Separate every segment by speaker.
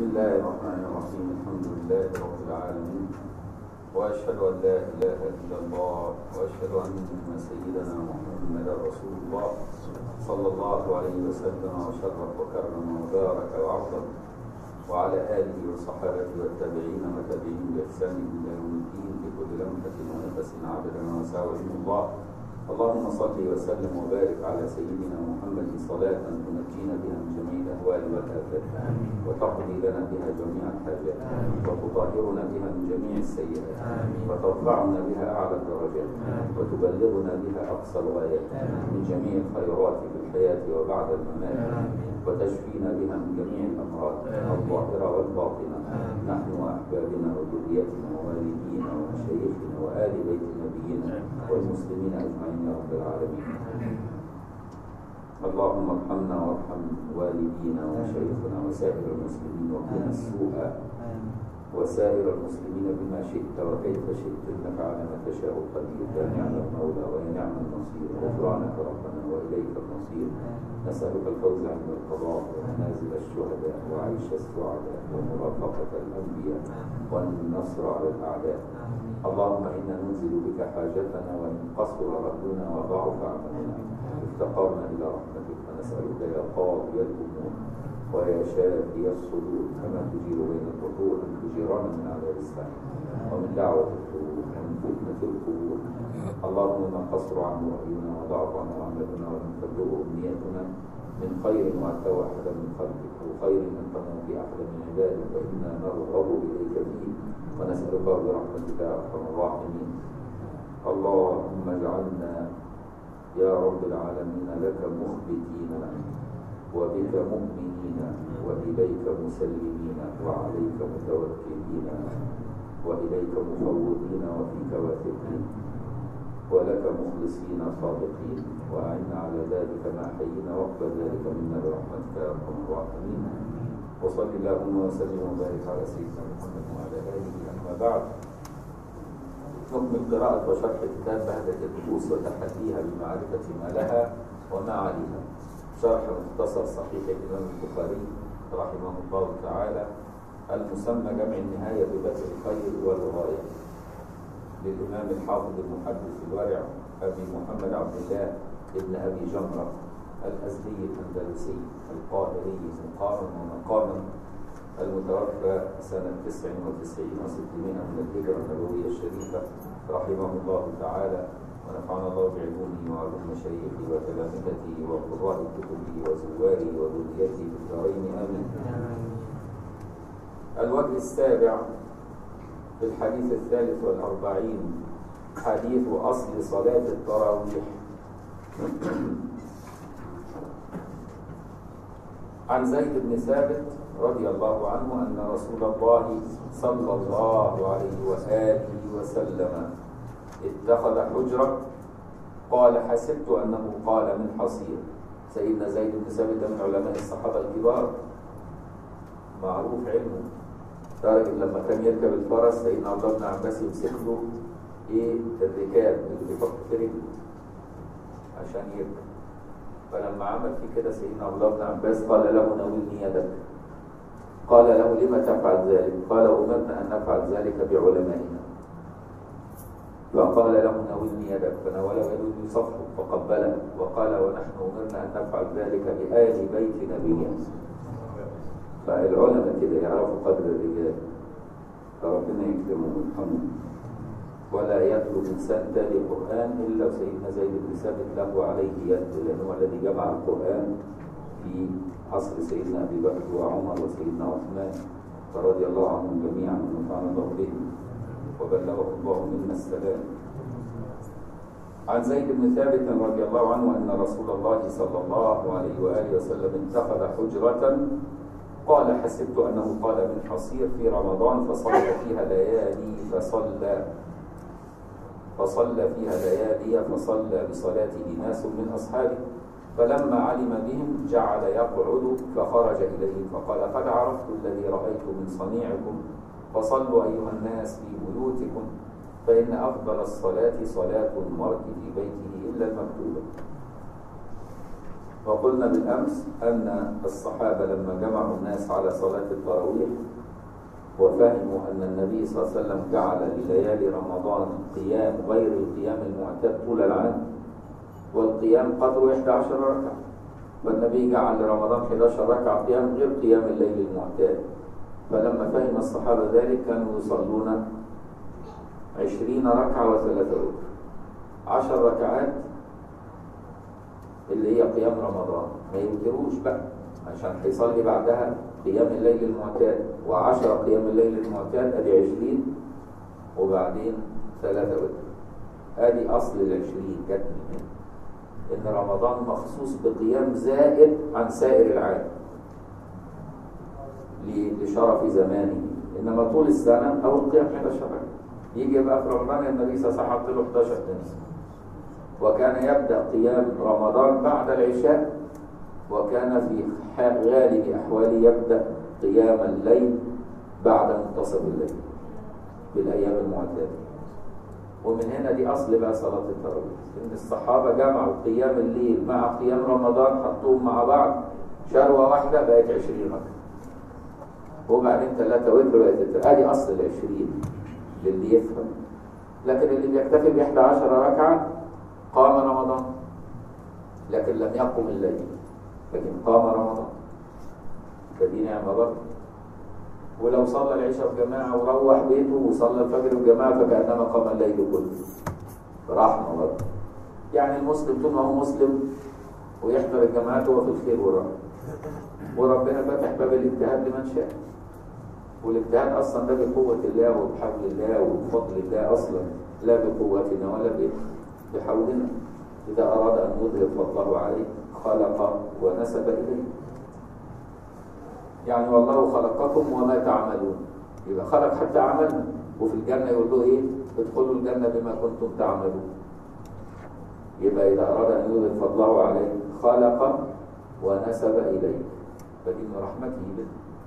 Speaker 1: بسم الله الرحمن الرحيم الحمد لله رب العالمين واشهد ان لا اله الا الله واشهد ان سيدنا محمدا رسول الله صلى الله عليه وسلم وشرف وكرم وبارك وعظم وعلى اله وصحابته والتابعين وتابعين باحسان الى يوم الدين بكل لمحه ونفس عبد ما وسع علم الله اللهم صل وسلم وبارك على سيدنا محمد صلاة تنجينا بها من جميع الأهوال والآفات وتقضي لنا بها جميع الحاجات وتطهرنا بها من جميع السيئات وترفعنا بها أعلى الدرجات وتبلغنا بها أقصى الغايات من جميع الخيرات في الحياة وبعد الممات وتشفينا بها من جميع الأمراض الظاهرة والباطنة نحن وأحبابنا وذريتنا ووالدينا ومشايخنا وآل بيت نبينا والمسلمين أجمعين يا رب العالمين اللهم ارحمنا وارحم والدينا ومشايخنا وسائر المسلمين وقنا السوء وسائر المسلمين بما شئت وكيف شئت انك على ما تشاء قدير يا نعم المولى ويا نعم النصير غفرانك ربنا واليك المصير نسالك الفوز عند القضاء ومنازل الشهداء وعيش السعداء ومرافقه الانبياء والنصر على الاعداء اللهم انا ننزل بك حاجتنا وان قصر ردنا وضعف عملنا افتقرنا الى رحمتك فنسالك يا قاضي الامور ويا شافي الصدور كما تجير بين الظهور ان تجيرنا من عذاب السماء ومن دعوه القبور ومن فتنه القبور اللهم ما قصر عنه راينا وضعف عنه عملنا ولم تبلغه امنيتنا من خير واتوا احدا من خلقك وخير ان تمر في احد من عبادك فانا نرغب اليك فيه ونسالك برحمتك يا ارحم الراحمين اللهم اجعلنا يا رب العالمين لك مخبتين وبك مؤمنين وإليك مسلمين وعليك متوكلين وإليك مفوضين وفيك واثقين ولك مخلصين صادقين وأعنا على ذلك ما حيينا واقبل ذلك منا برحمتك يا أرحم الراحمين وصل اللهم وسلم وبارك على سيدنا محمد وعلى آله أما بعد نكمل قراءة وشرح كتاب بهجة النفوس وتحديها بمعرفة ما لها وما عليها شرح مختصر صحيح الإمام البخاري رحمه الله تعالى المسمى جمع النهاية ببدء الخير والغاية للإمام الحافظ المحدث الورع أبي محمد عبد الله ابن أبي جمرة الأزدي الأندلسي القاهري مقاما ومقاما المتوفى سنة 99 و600 من الهجرة النبوية الشريفة رحمه الله تعالى ونفعنا الله بعلومه وعلوم مشايخه وتلامذته وقراء كتبه وزواره وذريته في الدارين امين. الوجه السابع في الحديث الثالث والأربعين حديث أصل صلاة التراويح عن زيد بن ثابت رضي الله عنه أن رسول الله صلى الله عليه وآله وسلم اتخذ حجرة قال حسبت أنه قال من حصير سيدنا زيد بن ثابت من علماء الصحابة الكبار معروف علمه لدرجة لما كان يركب الفرس سيدنا عبد الله بن عباس يمسك له ايه الركاب اللي بيحط في رجله عشان يركب فلما عمل في كده سيدنا عبد الله بن عباس قال له ناولني يدك قال له لم تفعل ذلك قال أمرنا أن نفعل ذلك بعلمائنا فقال له ناولني يدك فناوله يده صفحه فقبله وقال ونحن أمرنا أن نفعل ذلك بآل بيت نبينا فالعلماء كده يعرفوا قدر الرجال فربنا يكرمهم ويرحمهم ولا يطلب انسان تالي القران الا سيدنا زيد بن ثابت له عليه يد لانه هو الذي جمع القران في عصر سيدنا ابي بكر وعمر وسيدنا عثمان فرضي الله عنهم جميعا ونفعنا الله بهم وبلغه الله منا السلام عن زيد بن ثابت رضي الله عنه ان رسول الله صلى الله عليه واله وسلم اتخذ حجره قال حسبت انه قال من حصير في رمضان فصلى فيها ليالي فصلى فصلى فيها ليالي فصلى بصلاته ناس من اصحابه فلما علم بهم جعل يقعد فخرج اليهم فقال قد عرفت الذي رايت من صنيعكم فصلوا ايها الناس في بيوتكم فان افضل الصلاه صلاه المرء في بيته الا المكتوبه وقلنا بالأمس أن الصحابة لما جمعوا الناس على صلاة التراويح وفهموا أن النبي صلى الله عليه وسلم جعل لليالي رمضان قيام غير القيام المعتاد طول العام والقيام قدره 11 ركعة فالنبي جعل لرمضان 11 ركعة قيام غير قيام الليل المعتاد فلما فهم الصحابة ذلك كانوا يصلون 20 ركعة وثلاثة وتر 10 ركعات اللي هي قيام رمضان ما يوتروش بقى عشان هيصلي بعدها قيام الليل المعتاد وعشرة قيام الليل المعتاد ادي عشرين وبعدين ثلاثة وتر ادي اصل العشرين جت من هنا ان رمضان مخصوص بقيام زائد عن سائر العام لشرف زمانه انما طول السنة او القيام 11 ركعة يجي بقى في رمضان النبي صلى الله عليه وسلم حط له 11 تنس وكان يبدأ قيام رمضان بعد العشاء وكان في غالب أحواله يبدأ قيام الليل بعد منتصف الليل بالأيام المعتادة ومن هنا دي أصل بقى صلاة التراويح إن الصحابة جمعوا قيام الليل مع قيام رمضان حطوهم مع بعض شروة واحدة بقت 20 ركعة وبعدين ثلاثة وتر بقت ادي أصل العشرين للي يفهم لكن اللي بيكتفي ب 11 ركعة قام رمضان لكن لم يقم الليل لكن قام رمضان فدي نعمة برضه ولو صلى العشاء في جماعة وروح بيته وصلى الفجر في جماعة فكأنما قام الليل كله رحمة برضه يعني المسلم طول ما هو مسلم ويحضر الجماعات هو في الخير والرحمة وربنا فتح باب الاجتهاد لمن شاء والاجتهاد اصلا ده بقوة الله وبحول الله وبفضل الله اصلا لا بقوتنا ولا بحولنا إذا أراد أن يظهر فضله عليه خلق ونسب إليه يعني والله خلقكم وما تعملون يبقى خلق حتى عملنا وفي الجنة يقول له إيه ادخلوا الجنة بما كنتم تعملون يبقى إذا أراد أن يظهر فضله عليه خلق ونسب إليه فدي من رحمته به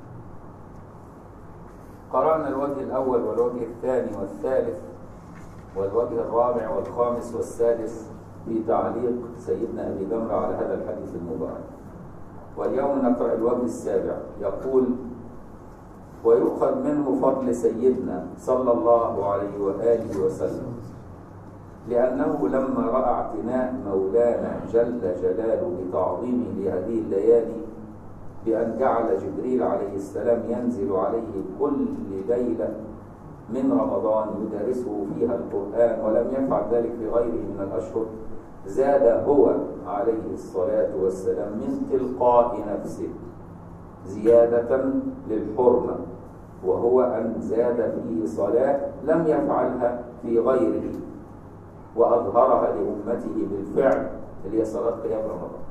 Speaker 1: قرأنا الوجه الأول والوجه الثاني والثالث والوجه الرابع والخامس والسادس في تعليق سيدنا أبي جمرة على هذا الحديث المبارك واليوم نقرأ الوجه السابع يقول ويؤخذ منه فضل سيدنا صلى الله عليه وآله وسلم لأنه لما رأى اعتناء مولانا جل جلاله بتعظيمه لهذه الليالي بأن جعل جبريل عليه السلام ينزل عليه كل ليلة من رمضان يدرسه فيها القرآن ولم يفعل ذلك في غيره من الأشهر زاد هو عليه الصلاة والسلام من تلقاء نفسه زيادة للحرمة وهو أن زاد فيه صلاة لم يفعلها في غيره وأظهرها لأمته بالفعل اللي هي صلاة قيام رمضان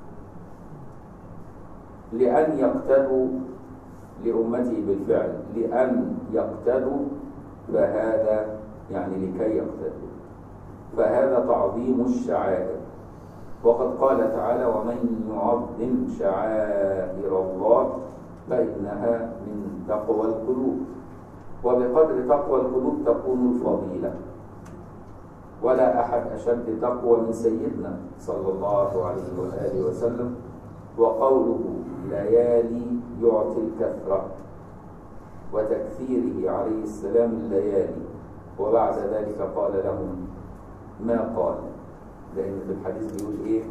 Speaker 1: لأن يقتدوا لأمته بالفعل لأن يقتدوا فهذا يعني لكي يقتدوا فهذا تعظيم الشعائر وقد قال تعالى ومن يعظم شعائر الله فإنها من تقوى القلوب وبقدر تقوى القلوب تكون الفضيلة ولا أحد أشد تقوى من سيدنا صلى الله عليه وآله وسلم وقوله ليالي يعطي الكثرة وتكثيره عليه السلام الليالي وبعد ذلك قال لهم ما قال لأن في الحديث بيقول إيه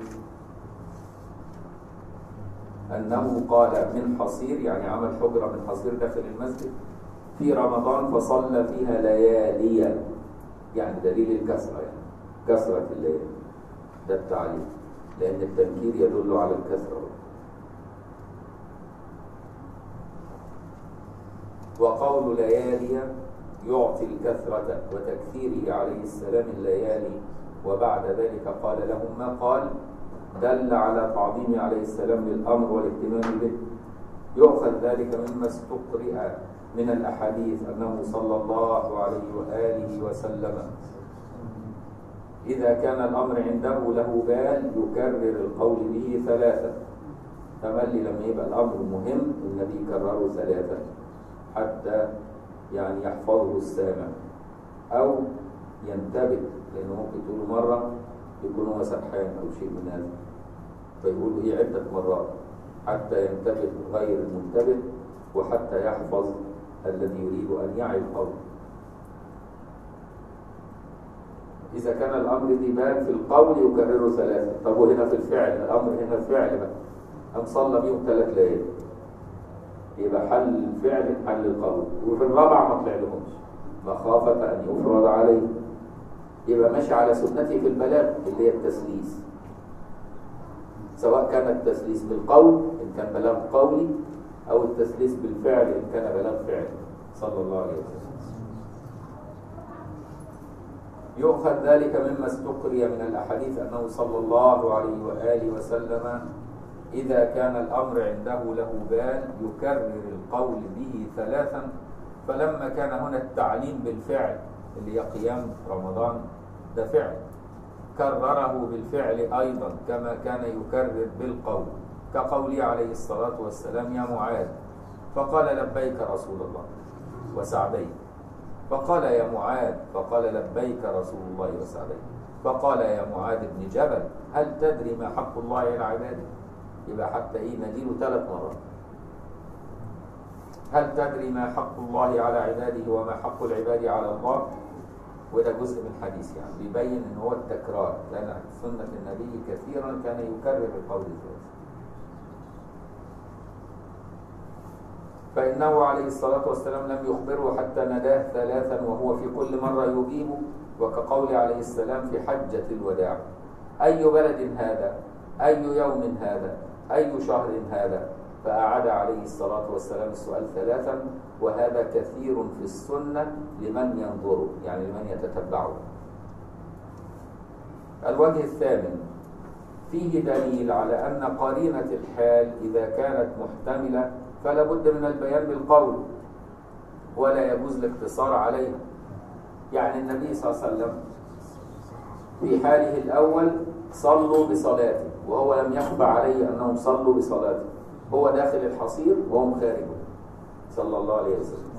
Speaker 1: أنه قال من حصير يعني عمل حجرة من حصير داخل المسجد في رمضان فصلى فيها لياليا يعني دليل الكسرة يعني كسرة الليل ده التعليم لأن التنكير يدل على الكسرة وقول ليالي يعطي الكثرة وتكثيره عليه السلام الليالي وبعد ذلك قال لهم ما قال دل على تعظيم عليه السلام بالأمر والاهتمام به يؤخذ ذلك مما استقرئ من الأحاديث أنه صلى الله عليه وآله وسلم إذا كان الأمر عنده له بال يكرر القول به ثلاثة تملي لما يبقى الأمر مهم النبي كرره ثلاثة حتى يعني يحفظه السامع أو ينتبه لأنه ممكن تقول مرة يكون هو سرحان أو شيء من هذا فيقولوا إيه عدة مرات حتى ينتبه غير المنتبه وحتى يحفظ الذي يريد أن يعي القول إذا كان الأمر دي بان في القول يكرره ثلاثة طب وهنا في الفعل الأمر هنا الفعل بقى أم صلى بيهم ثلاث ليالي يبقى حل الفعل حل القول وفي الرابع ما طلع لهمش مخافة أن يفرض عليه يبقى ماشي على سنته في البلاغ اللي هي التسليس سواء كان التسليس بالقول إن كان بلاغ قولي أو التسليس بالفعل إن كان بلاغ فعلي صلى الله عليه وسلم يؤخذ ذلك مما استقري من الأحاديث أنه صلى الله عليه وآله وسلم إذا كان الأمر عنده له بال يكرر القول به ثلاثا فلما كان هنا التعليم بالفعل اللي هي قيام رمضان ده فعل كرره بالفعل أيضا كما كان يكرر بالقول كقوله عليه الصلاة والسلام يا معاذ فقال لبيك رسول الله وسعديك فقال يا معاذ فقال لبيك رسول الله وسعديك فقال يا معاذ بن جبل هل تدري ما حق الله على عباده يبقى حتى ايه نجيله ثلاث مرات هل تدري ما حق الله على عباده وما حق العباد على الله وده جزء من الحديث يعني بيبين ان هو التكرار لان سنه النبي كثيرا كان يكرر القول الثالث فإنه عليه الصلاة والسلام لم يخبره حتى نداه ثلاثا وهو في كل مرة يجيب وكقول عليه السلام في حجة الوداع أي بلد هذا أي يوم هذا أي شهر هذا فأعاد عليه الصلاة والسلام السؤال ثلاثا وهذا كثير في السنة لمن ينظره يعني لمن يتتبعه الوجه الثامن فيه دليل على أن قرينة الحال إذا كانت محتملة فلا بد من البيان بالقول ولا يجوز الاقتصار عليها يعني النبي صلى الله عليه وسلم في حاله الأول صلوا بصلاته وهو لم يخفى عليه أنهم صلوا بصلاته هو داخل الحصير وهم خارجه صلى الله عليه وسلم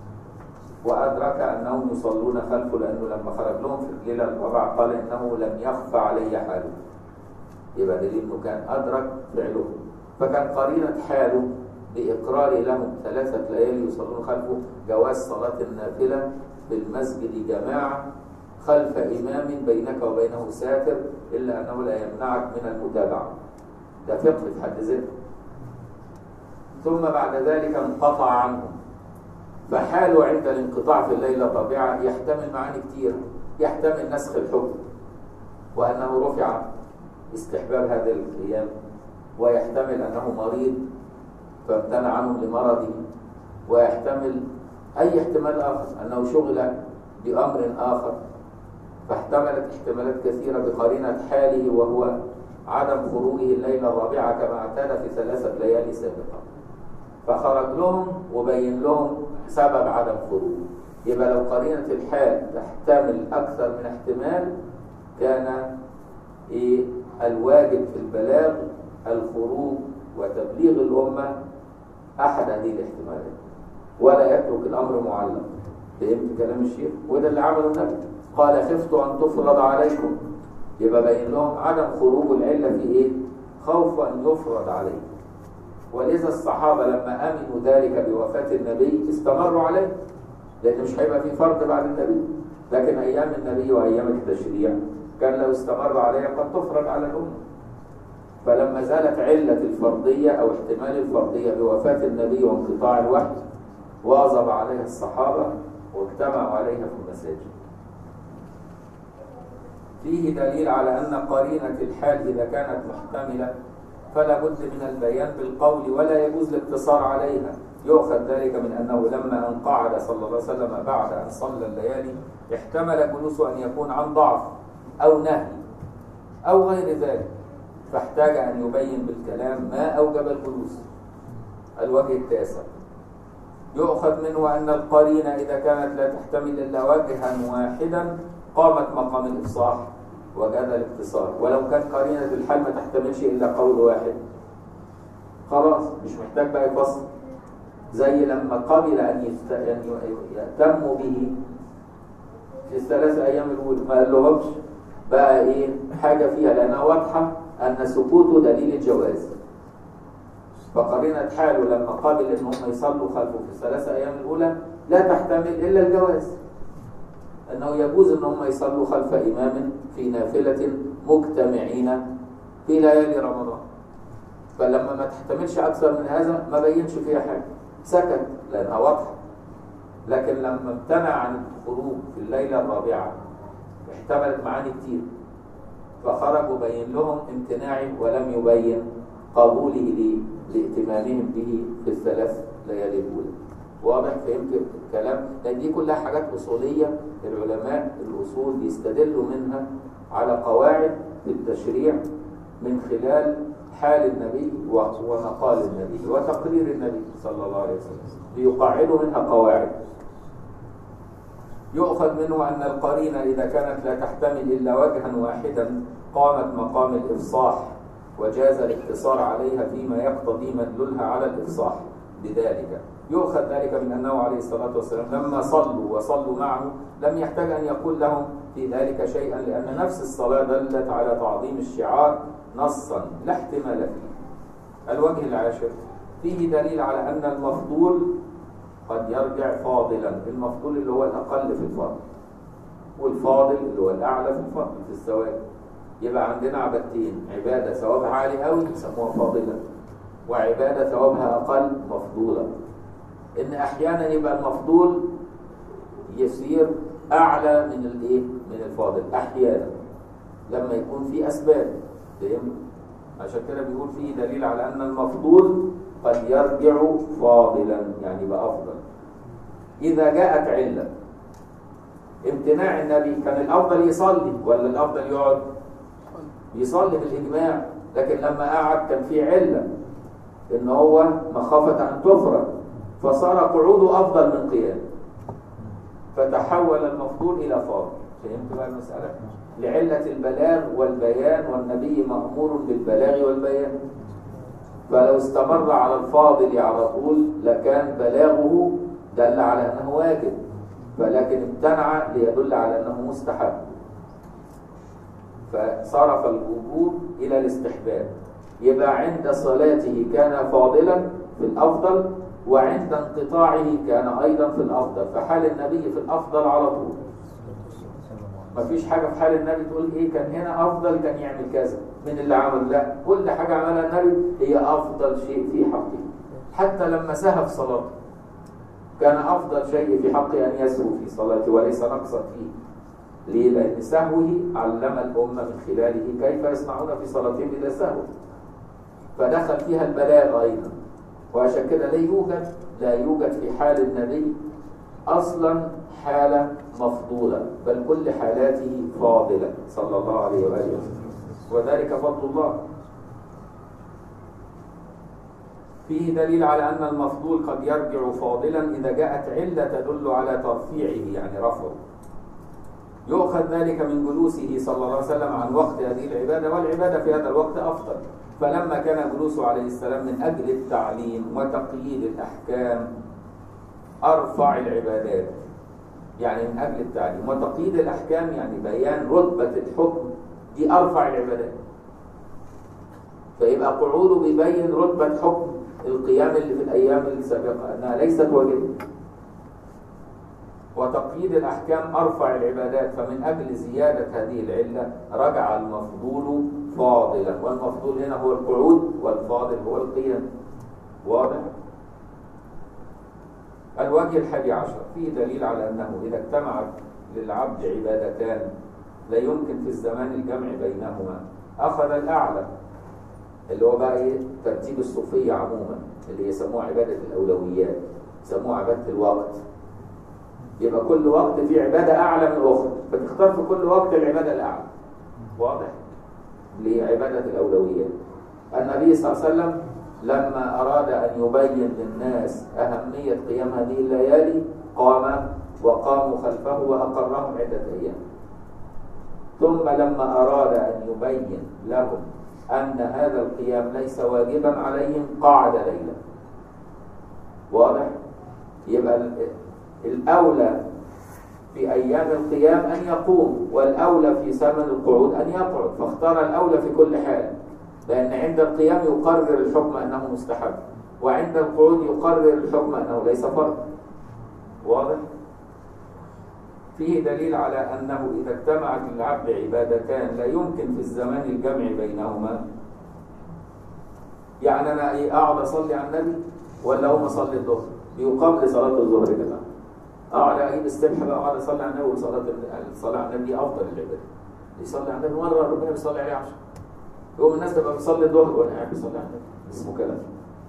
Speaker 1: وأدرك أنهم يصلون خلفه لأنه لما خرج لهم في الليلة الرابعة قال إنه لم يخفى علي حاله يبقى دليل إنه كان أدرك فعله فكان قرينة حاله بإقرار لهم ثلاثة ليالي يصلون خلفه جواز صلاة النافلة بالمسجد جماعة خلف إمام بينك وبينه ساتر إلا أنه لا يمنعك من المتابعة ده فقه في حد ذاته ثم بعد ذلك انقطع عنهم فحاله عند الانقطاع في الليلة طبيعة يحتمل معاني كتير يحتمل نسخ الحكم وأنه رفع استحباب هذا القيام ويحتمل أنه مريض فامتنع عنه لمرضه ويحتمل أي احتمال آخر أنه شغل بأمر آخر فاحتملت احتمالات كثيرة بقرينة حاله وهو عدم خروجه الليلة الرابعة كما اعتاد في ثلاثة ليالي سابقة فخرج لهم وبين لهم سبب عدم خروجه يبقى لو قرينة الحال تحتمل أكثر من احتمال كان إيه الواجب في البلاغ الخروج وتبليغ الأمة أحد هذه الاحتمالات ولا يترك الأمر معلق فهمت كلام الشيخ وده اللي عمله النبي قال خفت أن تفرض عليكم يبقى بين لهم عدم خروج العلة في إيه خوف أن يفرض عليه ولذا الصحابة لما أمنوا ذلك بوفاة النبي استمروا عليه لأن مش هيبقى في فرض بعد النبي لكن أيام النبي وأيام التشريع كان لو استمر عليها قد تفرض على الأمة فلما زالت علة الفرضية أو احتمال الفرضية بوفاة النبي وانقطاع الوحي واظب عليها الصحابة واجتمعوا عليها في المساجد فيه دليل على أن قرينة الحال إذا كانت محتملة فلا بد من البيان بالقول ولا يجوز الاقتصار عليها يؤخذ ذلك من أنه لما أن قعد صلى الله عليه وسلم بعد أن صلى الليالي احتمل جلوسه أن يكون عن ضعف أو نهي أو غير ذلك فاحتاج أن يبين بالكلام ما أوجب الجلوس الوجه التاسع يؤخذ منه أن القرينة إذا كانت لا تحتمل إلا وجها واحدا قامت مقام الإفصاح وجاز الاقتصار ولو كان قرينة الحال ما تحتملش إلا قول واحد خلاص مش محتاج بقى يفصل زي لما قبل أن يست... يعني يهتموا به في الثلاث أيام الأولى ما قال لهمش بقى إيه حاجة فيها لأنها واضحة أن سكوته دليل الجواز فقرينة حاله لما قابل ان هم يصلوا خلفه في الثلاثة أيام الأولى لا تحتمل إلا الجواز أنه يجوز أن هم يصلوا خلف إمام في نافلة مجتمعين في ليالي رمضان فلما ما تحتملش أكثر من هذا ما بينش فيها حاجة سكت لأنها واضحة لكن لما امتنع عن الخروج في الليلة الرابعة احتملت معاني كتير فخرج وبين لهم امتناعه ولم يبين قبوله لائتمامهم به في الثلاث ليالي الأولى واضح فهمت الكلام لأن دي كلها حاجات أصولية العلماء الأصول بيستدلوا منها على قواعد التشريع من خلال حال النبي ومقال النبي وتقرير النبي صلى الله عليه وسلم بيقعدوا منها قواعد يؤخذ منه أن القرينة إذا كانت لا تحتمل إلا وجها واحدا قامت مقام الإفصاح وجاز الاقتصار عليها فيما يقتضي مدلولها على الإفصاح بذلك يؤخذ ذلك من أنه عليه الصلاة والسلام لما صلوا وصلوا معه لم يحتاج أن يقول لهم في ذلك شيئا لأن نفس الصلاة دلت على تعظيم الشعار نصا لا احتمال فيه الوجه العاشر فيه دليل على أن المفضول قد يرجع فاضلا المفضول اللي هو الأقل في الفضل والفاضل اللي هو الأعلى في الفضل في الثواب يبقى عندنا عبادتين عبادة ثوابها عالي قوي يسموها فاضلة وعبادة ثوابها أقل مفضولة إن أحيانا يبقى المفضول يصير أعلى من الإيه؟ من الفاضل أحيانا لما يكون في أسباب فهمت؟ عشان كده بيقول فيه دليل على أن المفضول قد يرجع فاضلا يعني يبقى أفضل إذا جاءت علة امتناع النبي كان الأفضل يصلي ولا الأفضل يقعد يصلي بالإجماع لكن لما قعد كان في علة إن هو مخافة أن تفرض فصار قعوده أفضل من قيامه فتحول المفضول إلى فاضل فهمت بقى المسألة؟ لعلة البلاغ والبيان والنبي مأمور بالبلاغ والبيان فلو استمر على الفاضل على طول لكان بلاغه دل على أنه واجب ولكن امتنع ليدل على أنه مستحب فصرف الوجوب إلى الاستحباب يبقى عند صلاته كان فاضلا في الأفضل وعند انقطاعه كان أيضا في الأفضل فحال النبي في الأفضل على طول ما فيش حاجة في حال النبي تقول إيه كان هنا أفضل كان يعمل كذا من اللي عمل لا كل حاجة عملها النبي هي أفضل شيء في حقه حتى لما سهى في صلاته كان أفضل شيء في حقه أن يسهو في صلاته وليس نقصا فيه ليه؟ لأن سهوه علم الأمة من خلاله كيف يصنعون في صلاتهم إذا سهوا فدخل فيها البلاغ أيضا وعشان كده لا يوجد لا يوجد في حال النبي أصلا حالة مفضولة بل كل حالاته فاضلة صلى الله عليه وآله وسلم وذلك فضل الله فيه دليل على أن المفضول قد يرجع فاضلا إذا جاءت علة تدل على ترفيعه يعني رفعه يؤخذ ذلك من جلوسه صلى الله عليه وسلم عن وقت هذه العبادة والعبادة في هذا الوقت أفضل فلما كان جلوسه عليه السلام من أجل التعليم وتقييد الأحكام أرفع العبادات يعني من أجل التعليم وتقييد الأحكام يعني بيان رتبة الحكم دي أرفع العبادات فيبقى قعوده بيبين رتبة حكم القيام اللي في الأيام السابقة أنها ليست واجبة وتقييد الأحكام أرفع العبادات فمن أجل زيادة هذه العلة رجع المفضول فاضلا والمفضول هنا هو القعود والفاضل هو القيام واضح؟ الوجه الحادي عشر فيه دليل على أنه إذا اجتمعت للعبد عبادتان لا يمكن في الزمان الجمع بينهما أخذ الأعلى اللي هو بقى إيه ترتيب الصوفية عموما اللي يسموها عبادة الأولويات يسموها عبادة الوقت يبقى كل وقت في عبادة أعلى من الأخرى فتختار في كل وقت العبادة الأعلى واضح؟ لعبادة الأولويات النبي صلى الله عليه وسلم لما أراد أن يبين للناس أهمية قيام هذه الليالي قام وقاموا خلفه وأقرهم عدة أيام ثم لما أراد أن يبين لهم أن هذا القيام ليس واجبا عليهم قعد ليلا واضح؟ يبقى الأولى في أيام القيام أن يقوم والأولى في زمن القعود أن يقعد فاختار الأولى في كل حال لأن عند القيام يقرر الحكم أنه مستحب وعند القعود يقرر الحكم أنه ليس فرض واضح؟ فيه دليل على أنه إذا اجتمعت للعبد عبادتان لا يمكن في الزمان الجمع بينهما يعني أنا إيه أقعد أصلي على النبي ولا أقوم أصلي الظهر يقام لصلاة الظهر يا جماعة أقعد أجيب السبحة بقى أقعد أصلي على النبي وصلاة الصلاة على النبي أفضل العبادة يصلي على النبي مرة ربنا بيصلي عليه عشر يوم الناس تبقى بتصلي الظهر وأنا قاعد بصلي على النبي اسمه كلام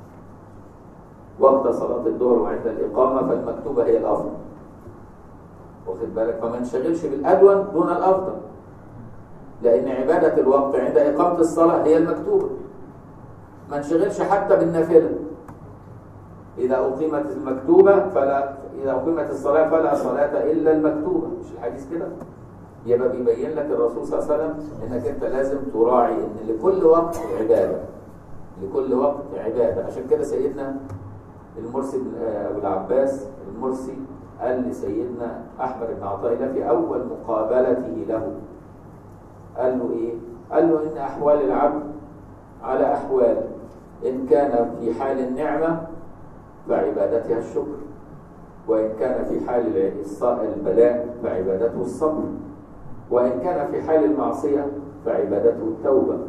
Speaker 1: وقت صلاة الظهر وعند الإقامة فالمكتوبة هي الأفضل واخد بالك فما نشغلش بالأدون دون الأفضل لأن عبادة الوقت عند إقامة الصلاة هي المكتوبة ما نشغلش حتى بالنافلة إذا أقيمت المكتوبة فلا إذا أقيمت الصلاة فلا صلاة إلا المكتوبة مش الحديث كده يبقى بيبين لك الرسول صلى الله عليه وسلم إنك أنت لازم تراعي إن لكل وقت عبادة لكل وقت عبادة عشان كده سيدنا المرسي أبو العباس المرسي قال لسيدنا أحمد بن عطاء الله في أول مقابلته له قال له إيه؟ قال له إن أحوال العبد على أحوال إن كان في حال النعمة فعبادتها الشكر وإن كان في حال البلاء فعبادته الصبر وإن كان في حال المعصية فعبادته التوبة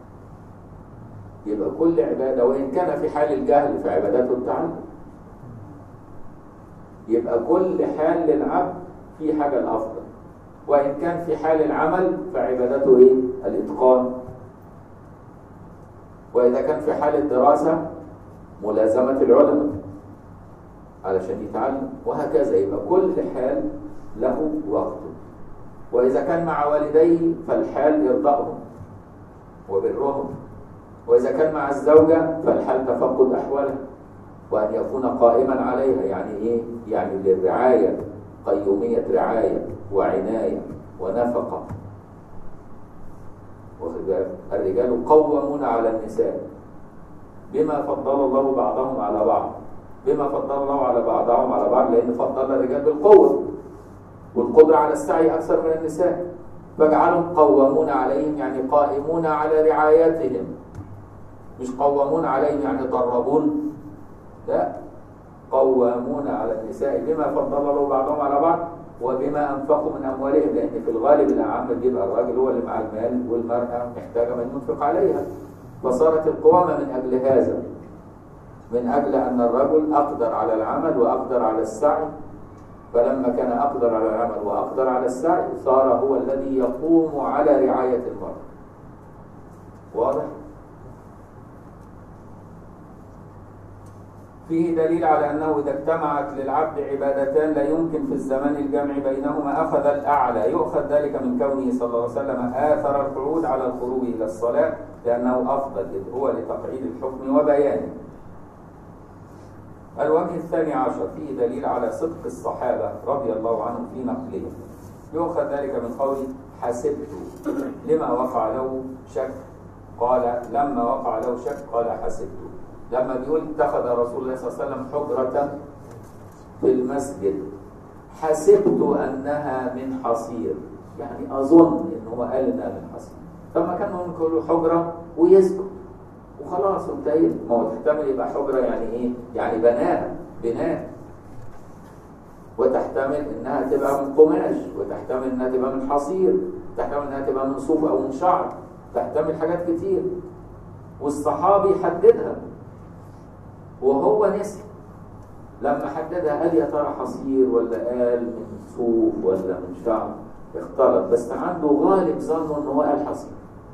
Speaker 1: يبقى كل عبادة وإن كان في حال الجهل فعبادته التعلم يبقى كل حال للعبد في حاجة الأفضل وإن كان في حال العمل فعبادته إيه؟ الإتقان وإذا كان في حال الدراسة ملازمة العلماء علشان يتعلم وهكذا يبقى كل حال له وقته وإذا كان مع والديه فالحال إرضائهم وبرهم وإذا كان مع الزوجة فالحال تفقد أحوالها وأن يكون قائما عليها يعني إيه؟ يعني للرعاية قيومية رعاية وعناية ونفقة الرجال قوامون على النساء بما فضل الله بعضهم على بعض بما فضل الله على بعضهم على بعض لأن فضل الرجال بالقوة والقدرة على السعي أكثر من النساء فاجعلهم قوامون عليهم يعني قائمون على رعايتهم مش قوامون عليهم يعني ضربون لا قوامون على النساء بما فضل الله بعضهم على بعض وبما انفقوا من اموالهم لان في الغالب الاعم بيبقى الراجل هو اللي مع المال والمراه محتاجه من ينفق عليها فصارت القوامه من اجل هذا من اجل ان الرجل اقدر على العمل واقدر على السعي فلما كان اقدر على العمل واقدر على السعي صار هو الذي يقوم على رعايه المراه واضح فيه دليل على أنه إذا اجتمعت للعبد عبادتان لا يمكن في الزمان الجمع بينهما أخذ الأعلى يؤخذ ذلك من كونه صلى الله عليه وسلم آثر القعود على الخروج إلى الصلاة لأنه أفضل إذ هو لتقعيد الحكم وبيانه الوجه الثاني عشر فيه دليل على صدق الصحابة رضي الله عنهم في نقلهم يؤخذ ذلك من قول حسبت لما وقع له شك قال لما وقع له شك قال حسبت لما بيقول اتخذ رسول الله صلى الله عليه وسلم حجرة في المسجد حسبت أنها من حصير يعني أظن إن هو قال إنها من حصير طب ما كان ممكن يقول حجرة ويسكت وخلاص وانتهينا ما هو تحتمل يبقى حجرة يعني إيه؟ يعني بناها بناء وتحتمل إنها تبقى من قماش وتحتمل إنها تبقى من حصير تحتمل إنها تبقى من صوف أو من شعر تحتمل حاجات كتير والصحابي حددها وهو نسي لما حددها قال يا ترى حصير ولا قال من صوف ولا من شعر اختلط بس عنده غالب ظنه ان هو قال حصير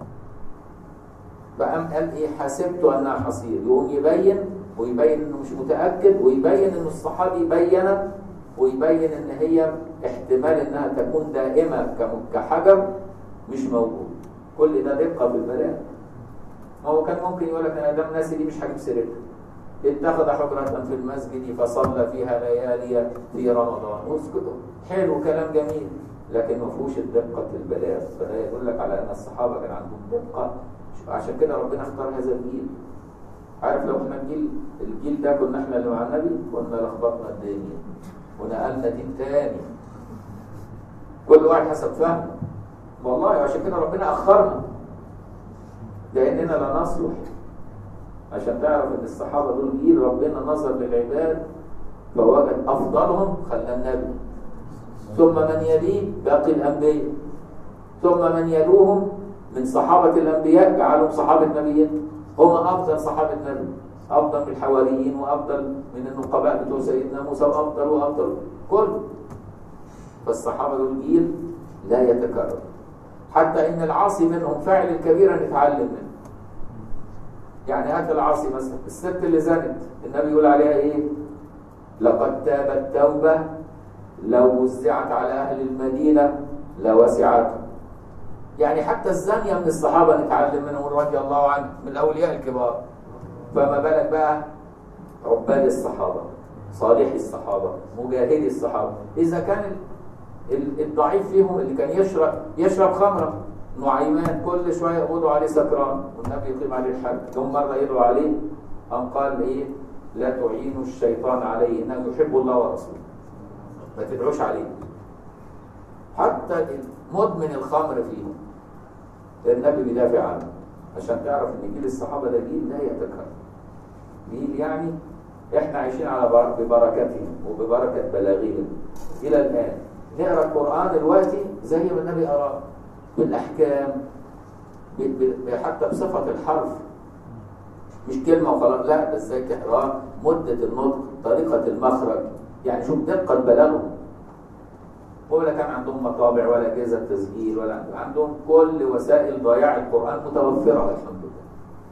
Speaker 1: فقام قال ايه حسبت انها حصير يقوم يبين ويبين انه مش متاكد ويبين ان الصحابي بين ويبين ان هي احتمال انها تكون دائمه كحجر مش موجود كل ده دقه في البلاغه ما هو كان ممكن يقول لك انا دام ناسي دي مش هجيب سيرتها اتخذ حجرة في المسجد فصلى فيها ليالي في رمضان واسكتوا حلو كلام جميل لكن ما فيهوش الدقة البلاغ فده يدل لك على ان الصحابة كان عندهم دقة عشان كده ربنا اختار هذا الجيل عارف لو احنا الجيل الجيل ده كنا احنا اللي مع النبي كنا لخبطنا الدنيا ونقلنا دين تاني كل واحد حسب فهمه والله عشان كده ربنا اخرنا لاننا لا نصلح عشان تعرف ان الصحابه دول جيل ربنا نظر للعباد فوجد افضلهم خلى النبي ثم من يليه باقي الانبياء ثم من يلوهم من صحابه الانبياء جعلهم صحابه نبيين هم افضل صحابه النبي افضل من الحواريين وافضل من النقباء بتوع سيدنا موسى وافضل وافضل كل فالصحابه دول جيل لا يتكرر حتى ان العاصي منهم فاعل الكبيره نتعلم منه يعني هات العاصي مثلا الست اللي زنت النبي يقول عليها ايه لقد تابت توبه لو وزعت على اهل المدينه لوسعتهم يعني حتى الزانيه من الصحابه نتعلم منهم رضي الله عنهم من الاولياء الكبار فما بالك بقى عباد الصحابه صالحي الصحابه مجاهدي الصحابه اذا كان الضعيف فيهم اللي كان يشرب يشرب خمره نعيمان كل شويه يقولوا عليه سكران والنبي يقيم عليه الحد ثم مره يدعو عليه قام قال ايه لا تعينوا الشيطان عليه انه يحب الله ورسوله ما تدعوش عليه حتى مدمن الخمر فيهم النبي بيدافع عنه عشان تعرف ان جيل الصحابه ده جيل لا يتكرر جيل يعني احنا عايشين على ببركتهم وببركه بلاغهم الى الان نقرا القران دلوقتي زي ما النبي قراه بالاحكام حتى بصفه الحرف مش كلمه وخلاص لا ده ازاي تقراه مده النطق طريقه المخرج يعني شوف دقه بلاغهم ولا كان عندهم مطابع ولا اجهزه تسجيل ولا عندهم كل وسائل ضياع القران متوفره الحمد لله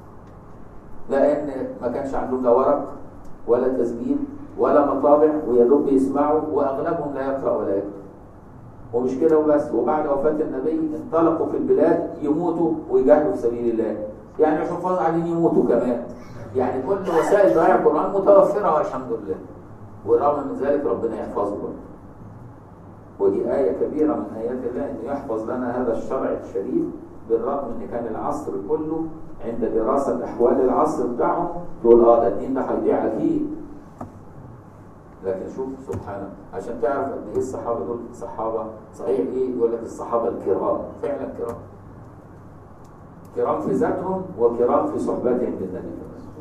Speaker 1: لان ما كانش عندهم لا ورق ولا تسجيل ولا مطابع ويا دوب بيسمعوا واغلبهم لا يقرا ولا يكتب ومش كده وبس وبعد وفاه النبي انطلقوا في البلاد يموتوا ويجاهدوا في سبيل الله يعني الحفاظ عايزين يموتوا كمان يعني كل وسائل ضياع القران متوفره والحمد لله ورغم من ذلك ربنا يحفظه ودي آية كبيرة من آيات الله أن يحفظ لنا هذا الشرع الشريف بالرغم أن كان العصر كله عند دراسة أحوال العصر بتاعهم تقول آه ده الدين ده هيضيع أكيد لكن شوف سبحانه عشان تعرف قد إيه الصحابة دول صحابة صحيح إيه يقول لك الصحابة الكرام فعلا كرام كرام في ذاتهم وكرام في صحبتهم للنبي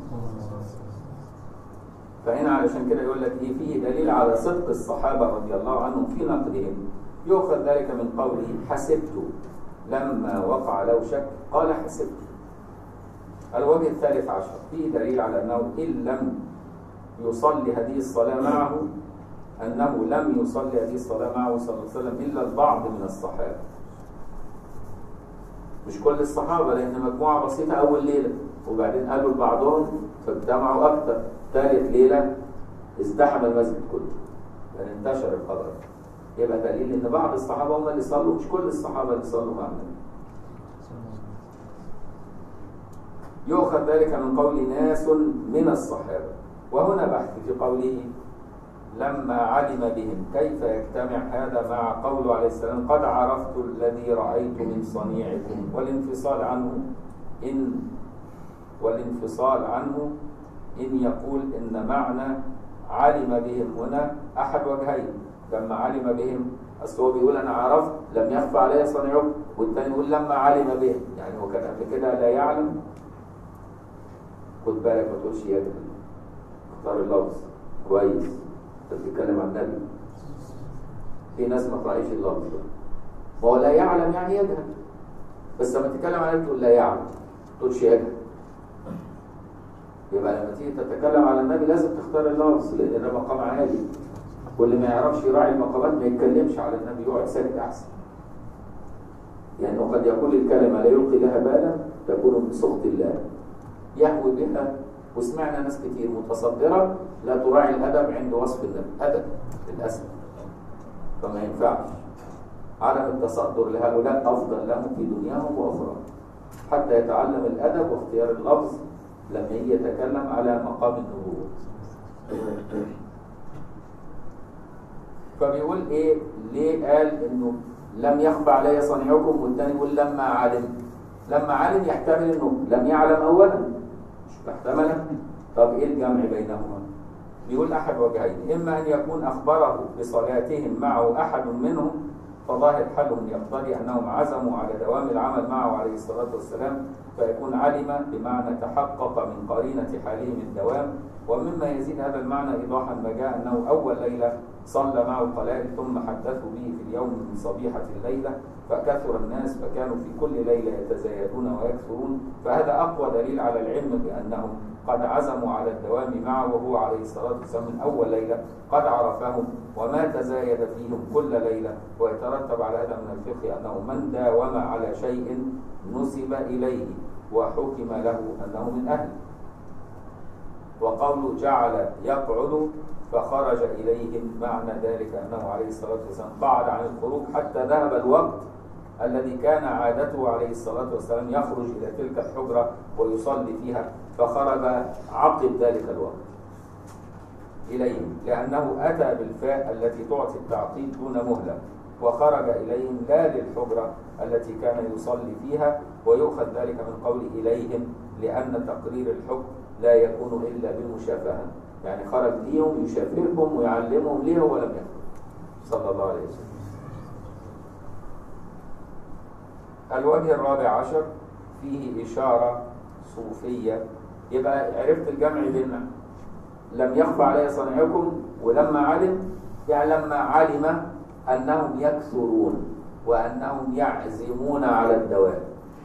Speaker 1: فهنا علشان كده يقول لك ايه فيه دليل على صدق الصحابه رضي الله عنهم في نقدهم يؤخذ ذلك من قوله حسبت لما وقع له شك قال حسبت الوجه الثالث عشر فيه دليل على انه ان لم يصلي هذه الصلاه معه انه لم يصلي هذه الصلاه معه صلى الله عليه وسلم الا البعض من الصحابه مش كل الصحابه لان مجموعه بسيطه اول ليله وبعدين قالوا لبعضهم فاجتمعوا اكثر ثالث ليله ازدحم المسجد كله يعني انتشر الخبر يبقى دليل ان بعض الصحابه هم اللي صلوا مش كل الصحابه اللي صلوا مع النبي يؤخذ ذلك من قول ناس من الصحابه وهنا بحث في قوله لما علم بهم كيف يجتمع هذا مع قوله عليه السلام قد عرفت الذي رأيت من صنيعكم والانفصال عنه إن والانفصال عنه إن يقول إن معنى علم بهم هنا أحد وجهين لما علم بهم أصل هو بيقول أنا عرفت لم يخفى علي صنيعكم والثاني يقول لما علم بهم يعني هو كان قبل كده لا يعلم خد بالك ما تقولش يجهل اختار اللفظ كويس انت بتتكلم عن النبي في ناس ما تراعيش اللفظ ده ما هو لا يعلم يعني يجهل بس لما تتكلم عن النبي تقول لا يعلم ما تقولش يجهل يبقى لما تيجي تتكلم على النبي لازم تختار اللفظ لان ده مقام عالي واللي ما يعرفش يراعي المقامات ما يتكلمش على النبي يقعد ساكت احسن لانه يعني قد يقول الكلمه لا يلقي لها بالا تكون من سخط الله يهوي بها وسمعنا ناس كتير متصدره لا تراعي الادب عند وصف النبي ابدا للاسف فما ينفعش عدم التصدر لهؤلاء افضل لهم في دنياهم واخراهم حتى يتعلم الادب واختيار اللفظ لما يجي يتكلم على مقام النبوة فبيقول ايه ليه قال انه لم يخفى علي صنيعكم والثاني يقول لما علم لما علم يحتمل انه لم يعلم اولا مش محتملا طب ايه الجمع بينهما بيقول احد وجهين اما ان يكون اخبره بصلاتهم معه احد منهم فظاهر حالهم يقتضي انهم عزموا على دوام العمل معه عليه الصلاه والسلام فيكون علم بمعنى تحقق من قرينة حالهم الدوام ومما يزيد هذا المعنى إيضاحا ما جاء أنه أول ليلة صلى معه القلائل ثم حدثوا به في اليوم من صبيحة الليلة فكثر الناس فكانوا في كل ليلة يتزايدون ويكثرون فهذا أقوى دليل على العلم بأنهم قد عزموا على الدوام معه وهو عليه الصلاة والسلام من أول ليلة قد عرفهم وما تزايد فيهم كل ليلة ويترتب على هذا من الفقه أنه من داوم على شيء نسب إليه وحكم له أنه من أهله وقوله جعل يقعد فخرج إليهم معنى ذلك أنه عليه الصلاة والسلام قعد عن الخروج حتى ذهب الوقت الذي كان عادته عليه الصلاة والسلام يخرج إلى تلك الحجرة ويصلي فيها فخرج عقب ذلك الوقت إليهم لأنه أتى بالفاء التي تعطي التعقيد دون مهلة وخرج إليهم لا للحجرة التي كان يصلي فيها ويؤخذ ذلك من قول إليهم لأن تقرير الحكم لا يكون إلا بالمشافهة يعني خرج ليهم يشافههم ويعلمهم ليه ولم يخرج صلى الله عليه وسلم الوجه الرابع عشر فيه إشارة صوفية يبقى عرفت الجمع بين لم يخفى علي صنعكم ولما علم يعني لما علم أنهم يكثرون وأنهم يعزمون على الدوام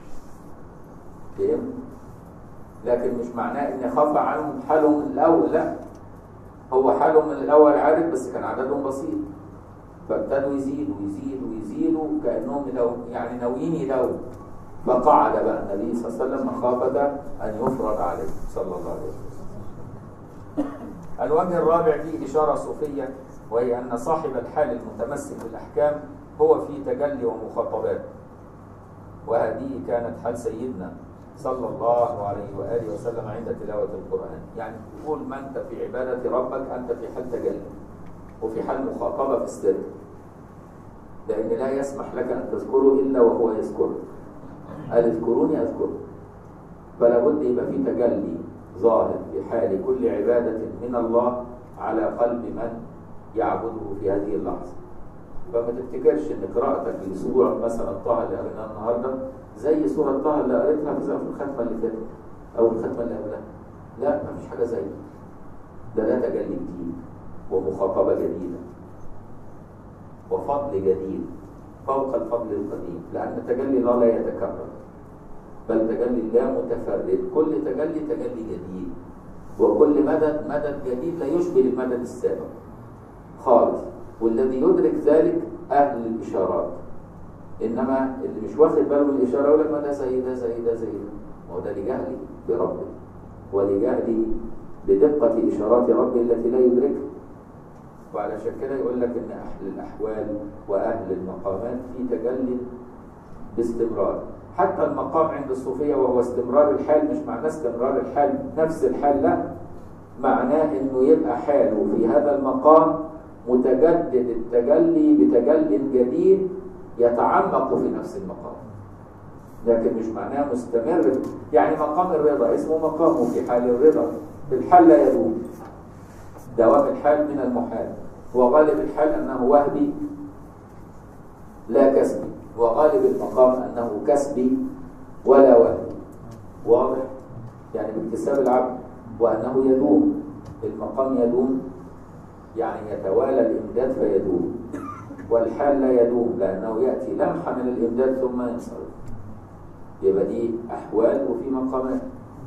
Speaker 1: فهم؟ لكن مش معناه ان خفى عنهم حالهم من الاول لا هو حالهم من الاول عارف بس كان عددهم بسيط فابتدوا يزيدوا يزيدوا يزيدوا كانهم لو يعني ناويين يداووا فقعد بقى النبي صلى الله عليه وسلم مخافه ان يفرض عليه صلى الله عليه وسلم الوجه الرابع فيه اشاره صوفيه وهي ان صاحب الحال المتمسك بالاحكام هو في تجلي ومخاطبات وهذه كانت حال سيدنا صلى الله عليه وآله وسلم عند تلاوة القرآن يعني طول ما أنت في عبادة ربك أنت في حال تجلي وفي حال مخاطبة في السر لأن لا يسمح لك أن تذكره إلا وهو يذكرك قال اذكروني أذكرك فلا بد يبقى في تجلي ظاهر في حال كل عبادة من الله على قلب من يعبده في هذه اللحظة فما تفتكرش ان قراءتك لسوره مثلا طه اللي قريناها النهارده زي سوره طه اللي قريتها في الختمه اللي فاتت او الختمه اللي قبلها لا ما فيش حاجه زي ده ده تجلي جديد ومخاطبه جديده وفضل جديد فوق الفضل القديم لان تجلي الله لا يتكرر بل تجلي الله متفرد كل تجلي تجلي جديد وكل مدد مدد جديد لا يشبه المدد السابق خالص والذي يدرك ذلك أهل الإشارات إنما اللي مش واخد باله من الإشارة يقول لك ما ده زي ده زي ده زي ده ما هو ده لجهله بربه ولجهله بدقة إشارات ربه التي لا يدركها وعلشان كده يقول لك إن أهل الأحوال وأهل المقامات في تجلي باستمرار حتى المقام عند الصوفية وهو استمرار الحال مش معناه استمرار الحال نفس الحال لا معناه إنه يبقى حاله في هذا المقام متجدد التجلي بتجل جديد يتعمق في نفس المقام لكن مش معناه مستمر يعني مقام الرضا اسمه مقامه في حال الرضا الحال لا يدوم دوام الحال من المحال وغالب الحال أنه وهبي لا كسبي وغالب المقام أنه كسبي ولا وهبي واضح يعني باكتساب العبد وأنه يدوم المقام يدوم يعني يتوالى الإمداد فيدوم والحال لا يدوم لأنه يأتي لمحة من الإمداد ثم ينصرف يبقى دي أحوال وفي مقامات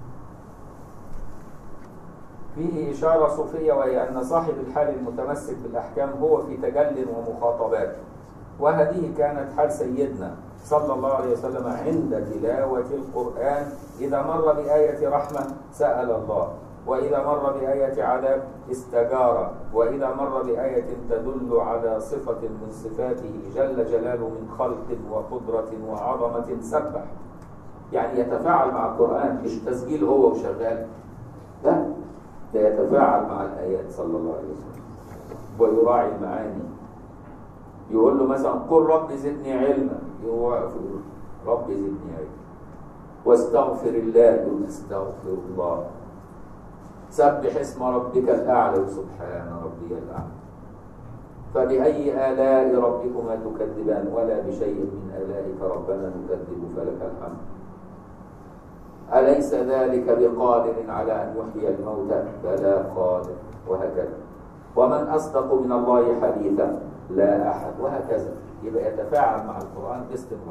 Speaker 1: فيه إشارة صوفية وهي أن صاحب الحال المتمسك بالأحكام هو في تجل ومخاطبات وهذه كانت حال سيدنا صلى الله عليه وسلم عند تلاوة القرآن إذا مر بآية رحمة سأل الله وإذا مر بآية عذاب استجار وإذا مر بآية تدل على صفة من صفاته جل جلاله من خلق وقدرة وعظمة سبح يعني يتفاعل مع القرآن مش تسجيل هو وشغال لا ده يتفاعل مع الآيات صلى الله عليه وسلم ويراعي المعاني يقول له مثلا قل رب زدني علما يوقف يقول رب زدني علما واستغفر الله يقول استغفر الله سبح اسم ربك الأعلى سبحان ربي الأعلى فبأي آلاء ربكما تكذبان ولا بشيء من آلائك ربنا نكذب فلك الحمد أليس ذلك بقادر على أن يحيي الموتى بلى قادر وهكذا ومن أصدق من الله حديثا لا أحد وهكذا يبقى يتفاعل مع القرآن باستمرار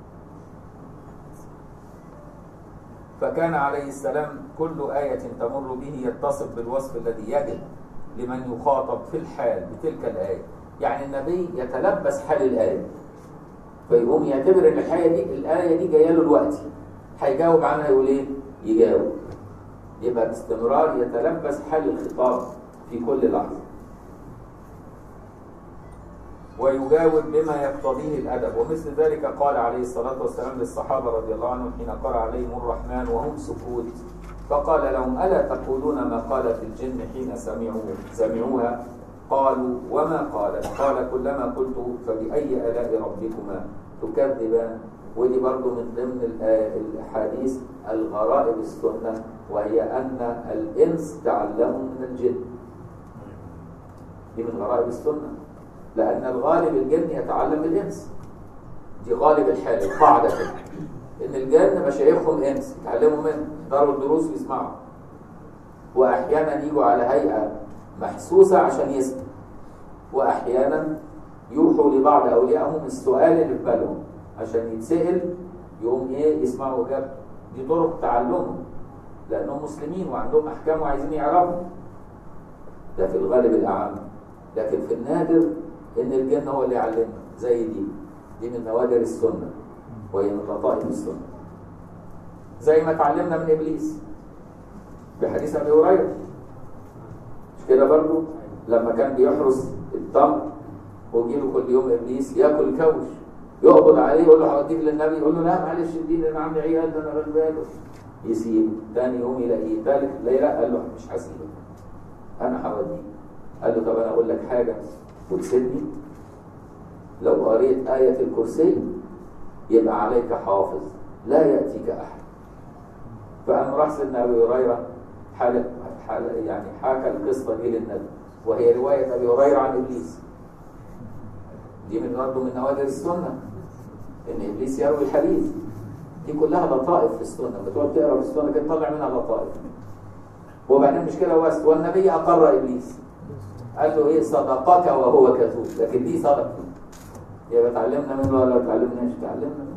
Speaker 1: فكان عليه السلام كل آية تمر به يتصف بالوصف الذي يجب لمن يخاطب في الحال بتلك الآية يعني النبي يتلبس حال الآية فيقوم يعتبر ان الحاجه دي الايه دي جايه له دلوقتي هيجاوب عنها يقول ايه؟ يجاوب يبقى باستمرار يتلبس حال الخطاب في كل لحظه ويجاوب بما يقتضيه الادب ومثل ذلك قال عليه الصلاه والسلام للصحابه رضي الله عنهم حين قرأ عليهم الرحمن وهم سكوت فقال لهم الا تقولون ما قالت الجن حين سمعوا سمعوها قالوا وما قالت قال كلما قلت فبأي آلاء ربكما تكذبان ودي برضو من ضمن الحديث الغرائب السنة وهي أن الإنس تعلموا من الجن دي من غرائب السنة لأن الغالب الجن يتعلم الإنس دي غالب الحال القاعدة كده إن الجن مشايخهم إنس يتعلموا منه داروا الدروس ويسمعوا وأحيانا يجوا على هيئة محسوسة عشان يسمع وأحيانا يوحوا لبعض أوليائهم السؤال اللي في بالهم عشان يتسأل يقوم إيه يسمعوا إجابة دي طرق تعلمهم لأنهم مسلمين وعندهم أحكام وعايزين يعرفوا ده في الغالب الأعم لكن في النادر إن الجن هو اللي يعلمنا زي دي دي من نوادر السنة وهي من لطائف السنة زي ما اتعلمنا من إبليس بحديث أبي هريرة مش كده برضه لما كان بيحرس التمر ويجي له كل يوم ابليس ياكل كوش يقبض عليه يقول له هوديك للنبي يقول له لا معلش اديني انا عندي عيال ده انا غلبان يسيب ثاني يوم يلاقيه ثالث لا لا قال له مش هسيبك انا هوديك قال له طب انا اقول لك حاجه وتسيبني لو قريت آية الكرسي يبقى عليك حافظ لا يأتيك أحد فقام راح سيدنا أبي هريرة حال حال يعني حكى القصة دي للنبي وهي رواية أبي هريرة عن إبليس دي من برضه من نوادر السنة إن إبليس يروي الحديث دي كلها لطائف في السنة بتقعد تقرا في السنة كده تطلع منها لطائف وبعدين مش كده بس والنبي أقر إبليس قال له إيه صدقك وهو كذوب لكن دي صدق يبقى اتعلمنا منه ولا ما اتعلمناش اتعلمنا منه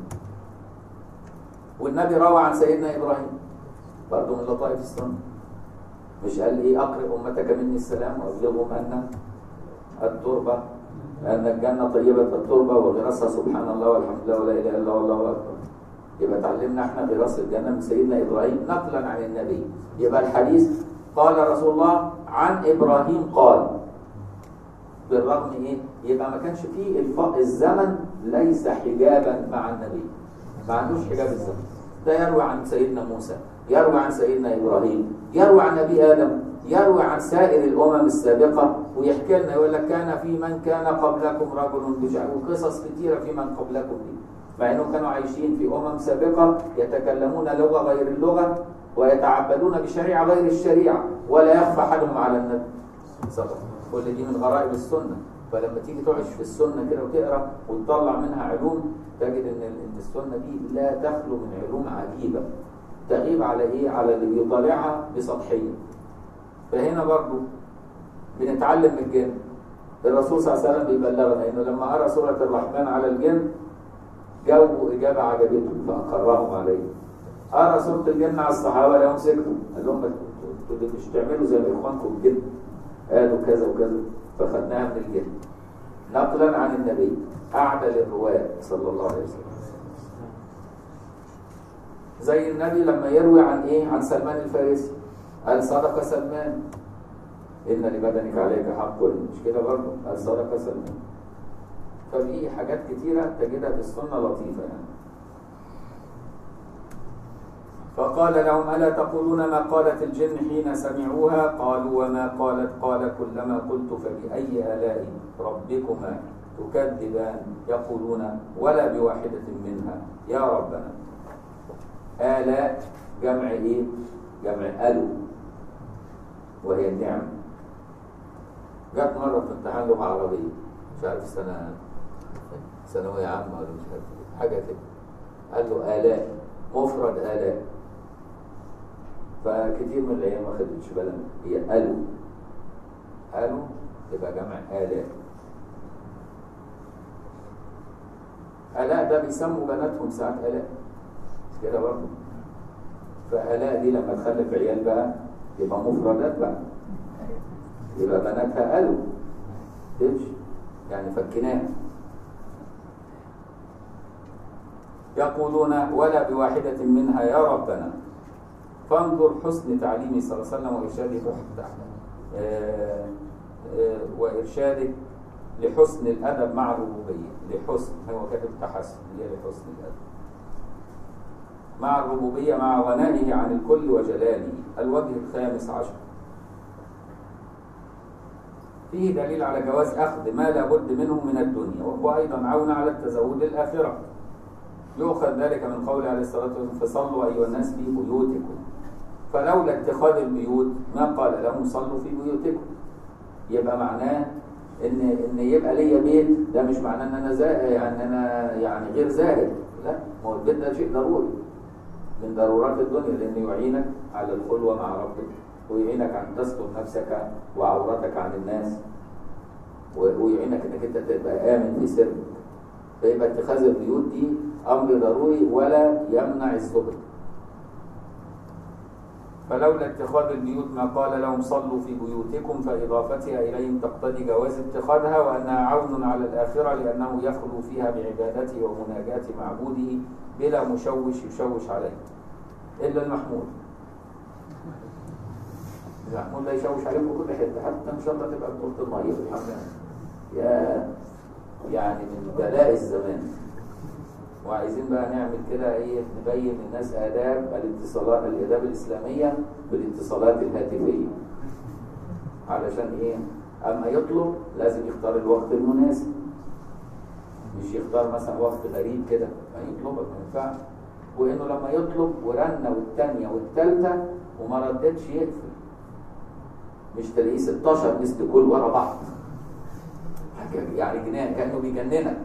Speaker 1: والنبي روى عن سيدنا إبراهيم برضه من لطائف السنة مش قال ايه اقرئ امتك مني السلام وابلغهم ان التربه ان الجنه طيبه التربه وغراسها سبحان الله والحمد لله ولا اله الا الله والله اكبر يبقى اتعلمنا احنا غراس الجنه من سيدنا ابراهيم نقلا عن النبي يبقى الحديث قال رسول الله عن ابراهيم قال بالرغم ايه يبقى ما كانش فيه الف... الزمن ليس حجابا مع النبي ما عندوش حجاب الزمن ده يروي عن سيدنا موسى يروي عن سيدنا إبراهيم يروي عن نبي آدم يروي عن سائر الأمم السابقة ويحكي لنا يقول لك كان في من كان قبلكم رجل بشعر وقصص كثيرة في من قبلكم دي مع أنهم كانوا عايشين في أمم سابقة يتكلمون لغة غير اللغة ويتعبدون بشريعة غير الشريعة ولا يخفى حدهم على النبي صدق كل دي من غرائب السنة فلما تيجي تعيش في السنة كده وتقرا وتطلع منها علوم تجد ان ان السنة دي لا تخلو من علوم عجيبة تغيب على ايه على اللي بيطالعها بسطحيه فهنا برضو بنتعلم من الجن الرسول صلى الله عليه وسلم بيبلغنا انه لما قرا سوره الرحمن على الجن جاوبوا اجابه عجبتهم فاقرهم عليه قرا سوره الجن على الصحابه لهم سكتوا قال لهم انتوا مش تعملوا زي ما اخوانكم الجن قالوا كذا وكذا فخدناها من الجن نقلا عن النبي اعدل الرواه صلى الله عليه وسلم زي النبي لما يروي عن ايه عن سلمان الفارسي قال صدق سلمان ان لبدنك عليك حق مش كده برضه قال صدق سلمان ففي حاجات كتيره تجدها في السنه لطيفه يعني فقال لهم الا تقولون ما قالت الجن حين سمعوها قالوا وما قالت قال كلما قلت فباي الاء ربكما تكذبان يقولون ولا بواحده منها يا ربنا آلاء جمع إيه؟ جمع ألو وهي النعم جت مرة في امتحان لغة عربية مش عارف سنة ثانوية عامة ولا مش عارف حاجة كده قال له آلاء مفرد آلاء فكتير من العيال ما خدتش بالها هي قالوا قالوا تبقى جمع آلاء آلاء ده بيسموا بناتهم ساعات آلاء مش كده برضه فآلاء دي لما تخلف عيال بقى يبقى مفردات بقى يبقى بناتها قالوا تمشي يعني فكناها يقولون ولا بواحدة منها يا ربنا فانظر حسن تعليمه صلى الله عليه وسلم وإرشاده آه آه وإرشاده لحسن الأدب مع الربوبية لحسن هو كاتب تحسن هي لحسن الأدب مع الربوبية مع غنائه عن الكل وجلاله الوجه الخامس عشر فيه دليل على جواز أخذ ما لا بد منه من الدنيا وهو أيضا عون على التزود للآخرة يؤخذ ذلك من قول عليه الصلاة والسلام فصلوا أيها الناس في بيوتكم فلولا اتخاذ البيوت ما قال لهم صلوا في بيوتكم يبقى معناه ان ان يبقى ليا بيت ده مش معناه ان انا زاهد يعني انا يعني غير زاهد لا ما هو البيت ده شيء ضروري من ضرورات الدنيا لانه يعينك على الخلوه مع ربك ويعينك عن تستر نفسك وعورتك عن الناس ويعينك انك انت تبقى امن في سرك فيبقى اتخاذ البيوت دي امر ضروري ولا يمنع الزهد فلولا اتخاذ البيوت ما قال لهم صلوا في بيوتكم فإضافتها إليهم تقتضي جواز اتخاذها وأنها عون على الآخرة لأنه يخلو فيها بعبادته ومناجاة معبوده بلا مشوش يشوش عليه إلا المحمود المحمود لا يشوش عليكم كل حتة حتى إن شاء الله تبقى بطولة المية في الحمام يا يعني من بلاء الزمان وعايزين بقى نعمل كده ايه نبين للناس آداب الاتصالات الآداب الإسلامية بالاتصالات الهاتفية علشان ايه اما يطلب لازم يختار الوقت المناسب مش يختار مثلا وقت غريب كده ما يطلبك ما ينفعش وانه لما يطلب ورنه والثانيه والثالثه وما ردتش يقفل مش تلاقيه 16 مثل كل ورا بعض يعني جنان كانه بيجننك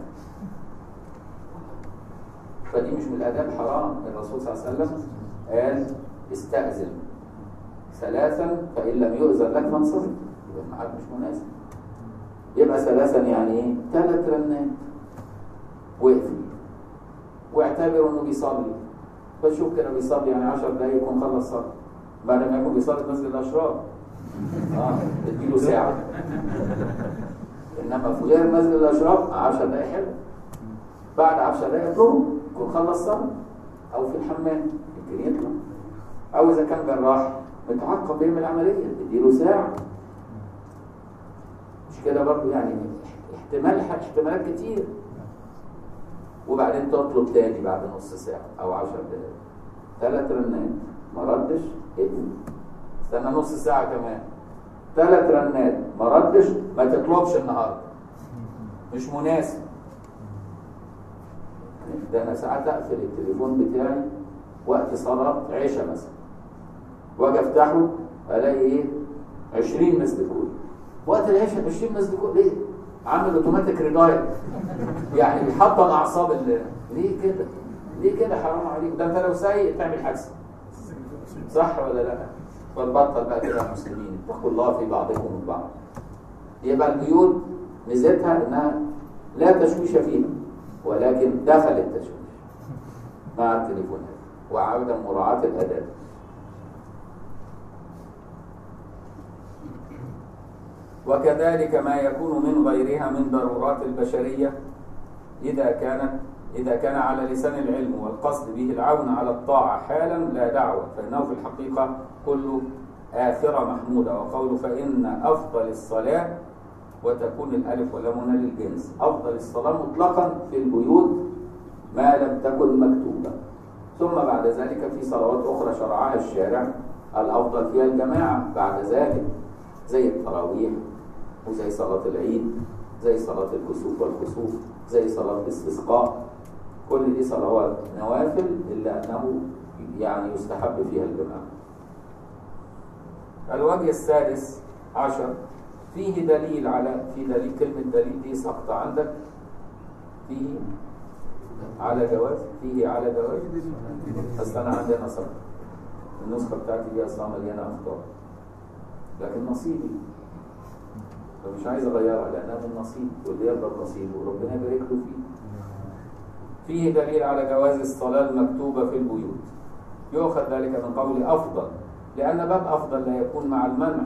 Speaker 1: فدي مش من الاداب حرام الرسول صلى الله عليه وسلم قال استأذن ثلاثا فإن لم يؤذن لك فانصرف يبقى الميعاد مش مناسب يبقى ثلاثا يعني ايه؟ ثلاث رنات واقفل واعتبر انه بيصلي فشوف كده بيصلي يعني 10 دقايق يكون خلص صلاه بعد ما يكون بيصلي في مسجد الاشراف اه اديله ساعه انما في غير مسجد الاشراف 10 دقايق حلو بعد 10 دقايق يطلبه يكون خلص صلاه او في الحمام يمكن يطلع او اذا كان جراح متعقب بيعمل عمليه اديله ساعه مش كده برضه يعني احتمال احتمالات كتير وبعدين تطلب تاني بعد نص ساعه او 10 دقايق ثلاث رنات ما ردش اقفل استنى نص ساعه كمان ثلاث رنات ما ردش ما تطلبش النهارده مش مناسب ده انا ساعات اقفل التليفون بتاعي وقت صلاه عشاء مثلا واجي افتحه الاقي ايه 20 مسد كول وقت العشاء 20 مسد كول ليه عامل اوتوماتيك ريدايل يعني بيحطم اعصاب ال ليه كده ليه كده حرام عليك ده انت لو سايق تعمل حادثه صح ولا لا فنبطل بقى كده يا مسلمين اتقوا الله في بعضكم من بعض يبقى البيوت ميزتها انها لا تشويش فيها ولكن دخل التشويش مع التليفونات وعدم مراعاة الأداب وكذلك ما يكون من غيرها من ضرورات البشرية إذا كانت إذا كان على لسان العلم والقصد به العون على الطاعة حالا لا دعوة فإنه في الحقيقة كل آخرة محمودة وقول فإن أفضل الصلاة وتكون الألف واللام هنا للجنس أفضل الصلاة مطلقا في البيوت ما لم تكن مكتوبة ثم بعد ذلك في صلوات أخرى شرعها الشارع الأفضل فيها الجماعة بعد ذلك زي التراويح وزي صلاة العيد زي صلاة الكسوف والكسوف زي صلاة الاستسقاء كل دي صلوات نوافل إلا أنه يعني يستحب فيها الجماعة الوجه السادس عشر فيه دليل على في دليل كلمة دليل دي سقطة عندك فيه على جواز فيه على جواز أصل أنا عندنا سقط النسخة بتاعتي دي أصلا مليانة أخطاء لكن نصيبي فمش عايز أغيرها لأنها من نصيبي واللي يقدر نصيبه وربنا يبارك له فيه فيه دليل على جواز الصلاة المكتوبة في البيوت يؤخذ ذلك من قول أفضل لأن باب أفضل لا يكون مع المنع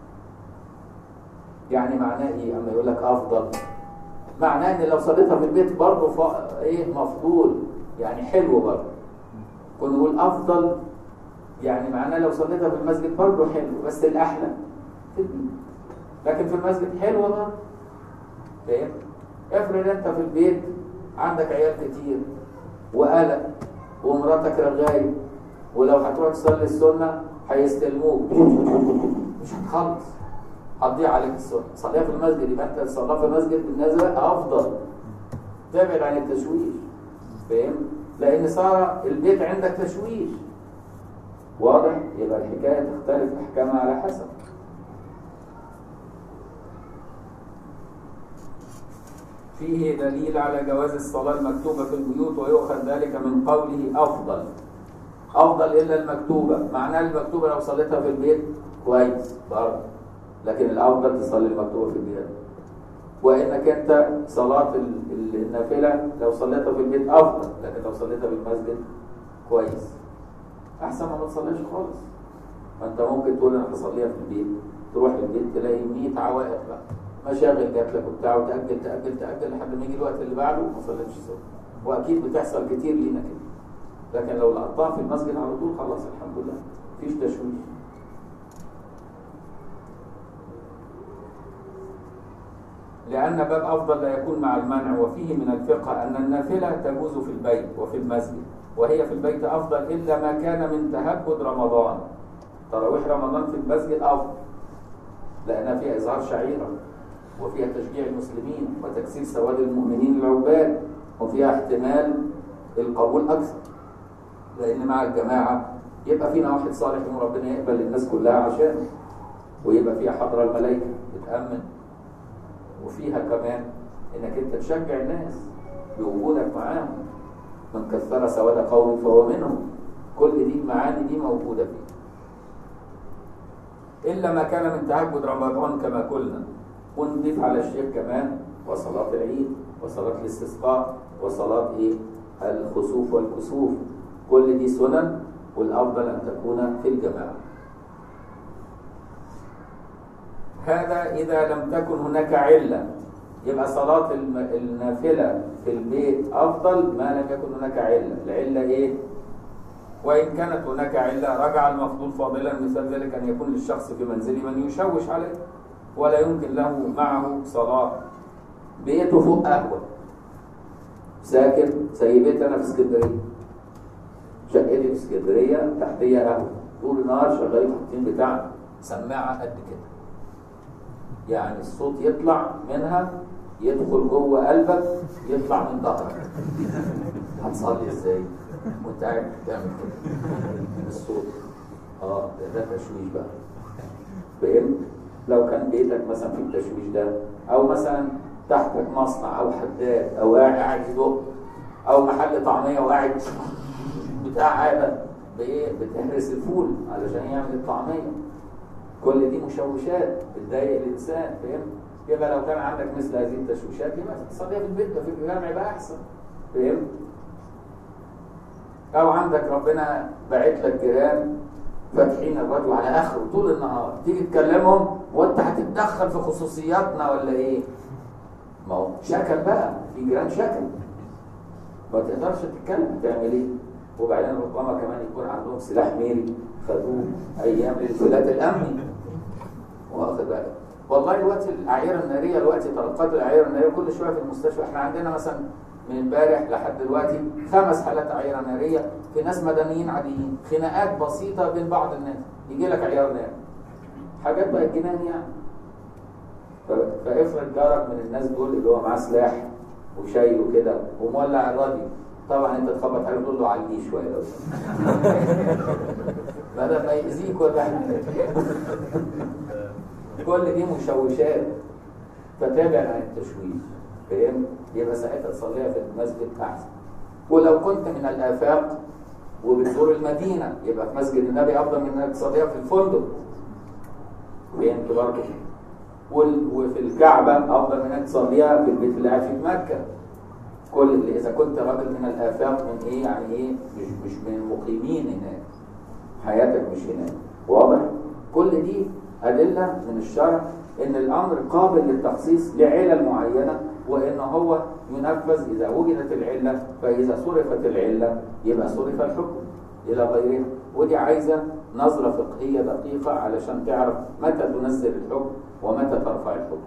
Speaker 1: يعني معناه إيه أما يقول لك أفضل معناه إن لو صليتها في البيت برضه ف... إيه مفضول يعني حلو برضه كنا نقول أفضل يعني معناه لو صليتها في المسجد برضه حلو بس الأحلى في البيت لكن في المسجد حلوة برضه فاهم؟ افرض أنت في البيت عندك عيال كتير وقلق ومراتك رغاية ولو هتروح تصلي السنة هيستلموك مش هتخلص هتضيع عليك السنة صليها في المسجد يبقى انت تصليها في المسجد بالنسبة أفضل تبعد عن التشويش فاهم؟ لأن صار البيت عندك تشويش واضح؟ يبقى الحكاية تختلف أحكامها على حسب فيه دليل على جواز الصلاة المكتوبة في البيوت ويؤخذ ذلك من قوله أفضل أفضل إلا المكتوبة معناه المكتوبة لو صليتها في البيت كويس برضه لكن الأفضل تصلي المكتوبة في البيت وإنك أنت صلاة النافلة لو صليتها في البيت أفضل لكن لو صليتها في المسجد كويس أحسن ما ما تصليش خالص ما أنت ممكن تقول أنا هصليها في البيت تروح البيت تلاقي 100 عوائق بقى مشاغل جات لك وبتاع وتأجل تأجل تأجل لحد ما يجي الوقت اللي بعده ما صليتش الصبح وأكيد بتحصل كتير لينا كده لكن لو لقطتها في المسجد على طول خلاص الحمد لله مفيش تشويش لأن باب أفضل لا يكون مع المنع وفيه من الفقه أن النافلة تجوز في البيت وفي المسجد وهي في البيت أفضل إلا ما كان من تهجد رمضان تراويح رمضان في المسجد أفضل لأنها فيها إظهار شعيرة وفيها تشجيع المسلمين وتكسير سواد المؤمنين العباد وفيها احتمال القبول أكثر لأن مع الجماعة يبقى فينا واحد صالح وربنا يقبل الناس كلها عشانه ويبقى فيها حضرة الملائكة بتأمن وفيها كمان انك انت تشجع الناس بوجودك معاهم من كثر سواد قوم فهو منهم كل دي المعاني دي موجودة فيه إلا ما كان من تهجد رمضان كما قلنا ونضيف على الشيخ كمان وصلاة العيد وصلاة الاستسقاء وصلاة إيه؟ الخسوف والكسوف كل دي سنن والأفضل أن تكون في الجماعة هذا إذا لم تكن هناك علة يبقى صلاة النافلة في البيت أفضل ما لم يكن هناك علة العلة إيه؟ وإن كانت هناك علة رجع المفضول فاضلا مثال ذلك أن يكون للشخص في منزله من يشوش عليه ولا يمكن له معه صلاة بيته فوق قهوة ساكن زي بيت أنا في اسكندرية شقتي في اسكندرية تحتية قهوة طول النهار شغالين حاطين بتاع سماعة قد كده يعني الصوت يطلع منها يدخل جوه قلبك يطلع من ظهرك هتصلي ازاي وانت قاعد بتعمل كده الصوت اه ده, ده تشويش بقى فهمت لو كان بيتك مثلا في التشويش ده او مثلا تحتك مصنع او حداد او قاعد يدق او محل طعميه وقاعد بتاع عاده بايه بتهرس الفول علشان يعمل الطعميه كل دي مشوشات بتضايق الانسان فهمت يبقى لو كان عندك مثل هذه التشويشات يبقى تصليها في البيت في الجامع يبقى احسن فهمت او عندك ربنا باعت لك جيران فاتحين الراديو على اخره طول النهار تيجي تكلمهم وانت هتتدخل في خصوصياتنا ولا ايه ما هو شكل بقى في جيران شكل ما تقدرش تتكلم تعمل ايه وبعدين ربما كمان يكون عندهم سلاح ميري خدوه ايام الانفلات الامني واخد بالك والله دلوقتي الاعيار الناريه دلوقتي تلقات الاعيار الناريه كل شويه في المستشفى احنا عندنا مثلا من امبارح لحد دلوقتي خمس حالات عيار ناريه في ناس مدنيين عاديين خناقات بسيطه بين بعض الناس يجي لك عيار ناري حاجات بقى جنان يعني فافرض جارك من الناس دول اللي هو معاه سلاح وشايل وكده ومولع الراديو طبعا انت تخبط عليه تقول له عليه شويه لو بدل ما يأذيك ولا كل دي مشوشات فتابع عن التشويش فاهم يبقى ساعتها تصليها في المسجد احسن ولو كنت من الافاق وبتزور المدينه يبقى في مسجد النبي افضل من انك تصليها في الفندق فهمت برضه وال- وفي الكعبه افضل من انك تصليها في البيت اللي قاعد فيه في مكه كل اللي اذا كنت راجل من الافاق من ايه يعني ايه مش مش من المقيمين هناك حياتك مش هناك واضح كل دي ادله من الشرع ان الامر قابل للتخصيص لعلل معينه وان هو ينفذ اذا وجدت العله فاذا صرفت العله يبقى صرف الحكم الى غيرها ودي عايزه نظره فقهيه دقيقه علشان تعرف متى تنزل الحكم ومتى ترفع الحكم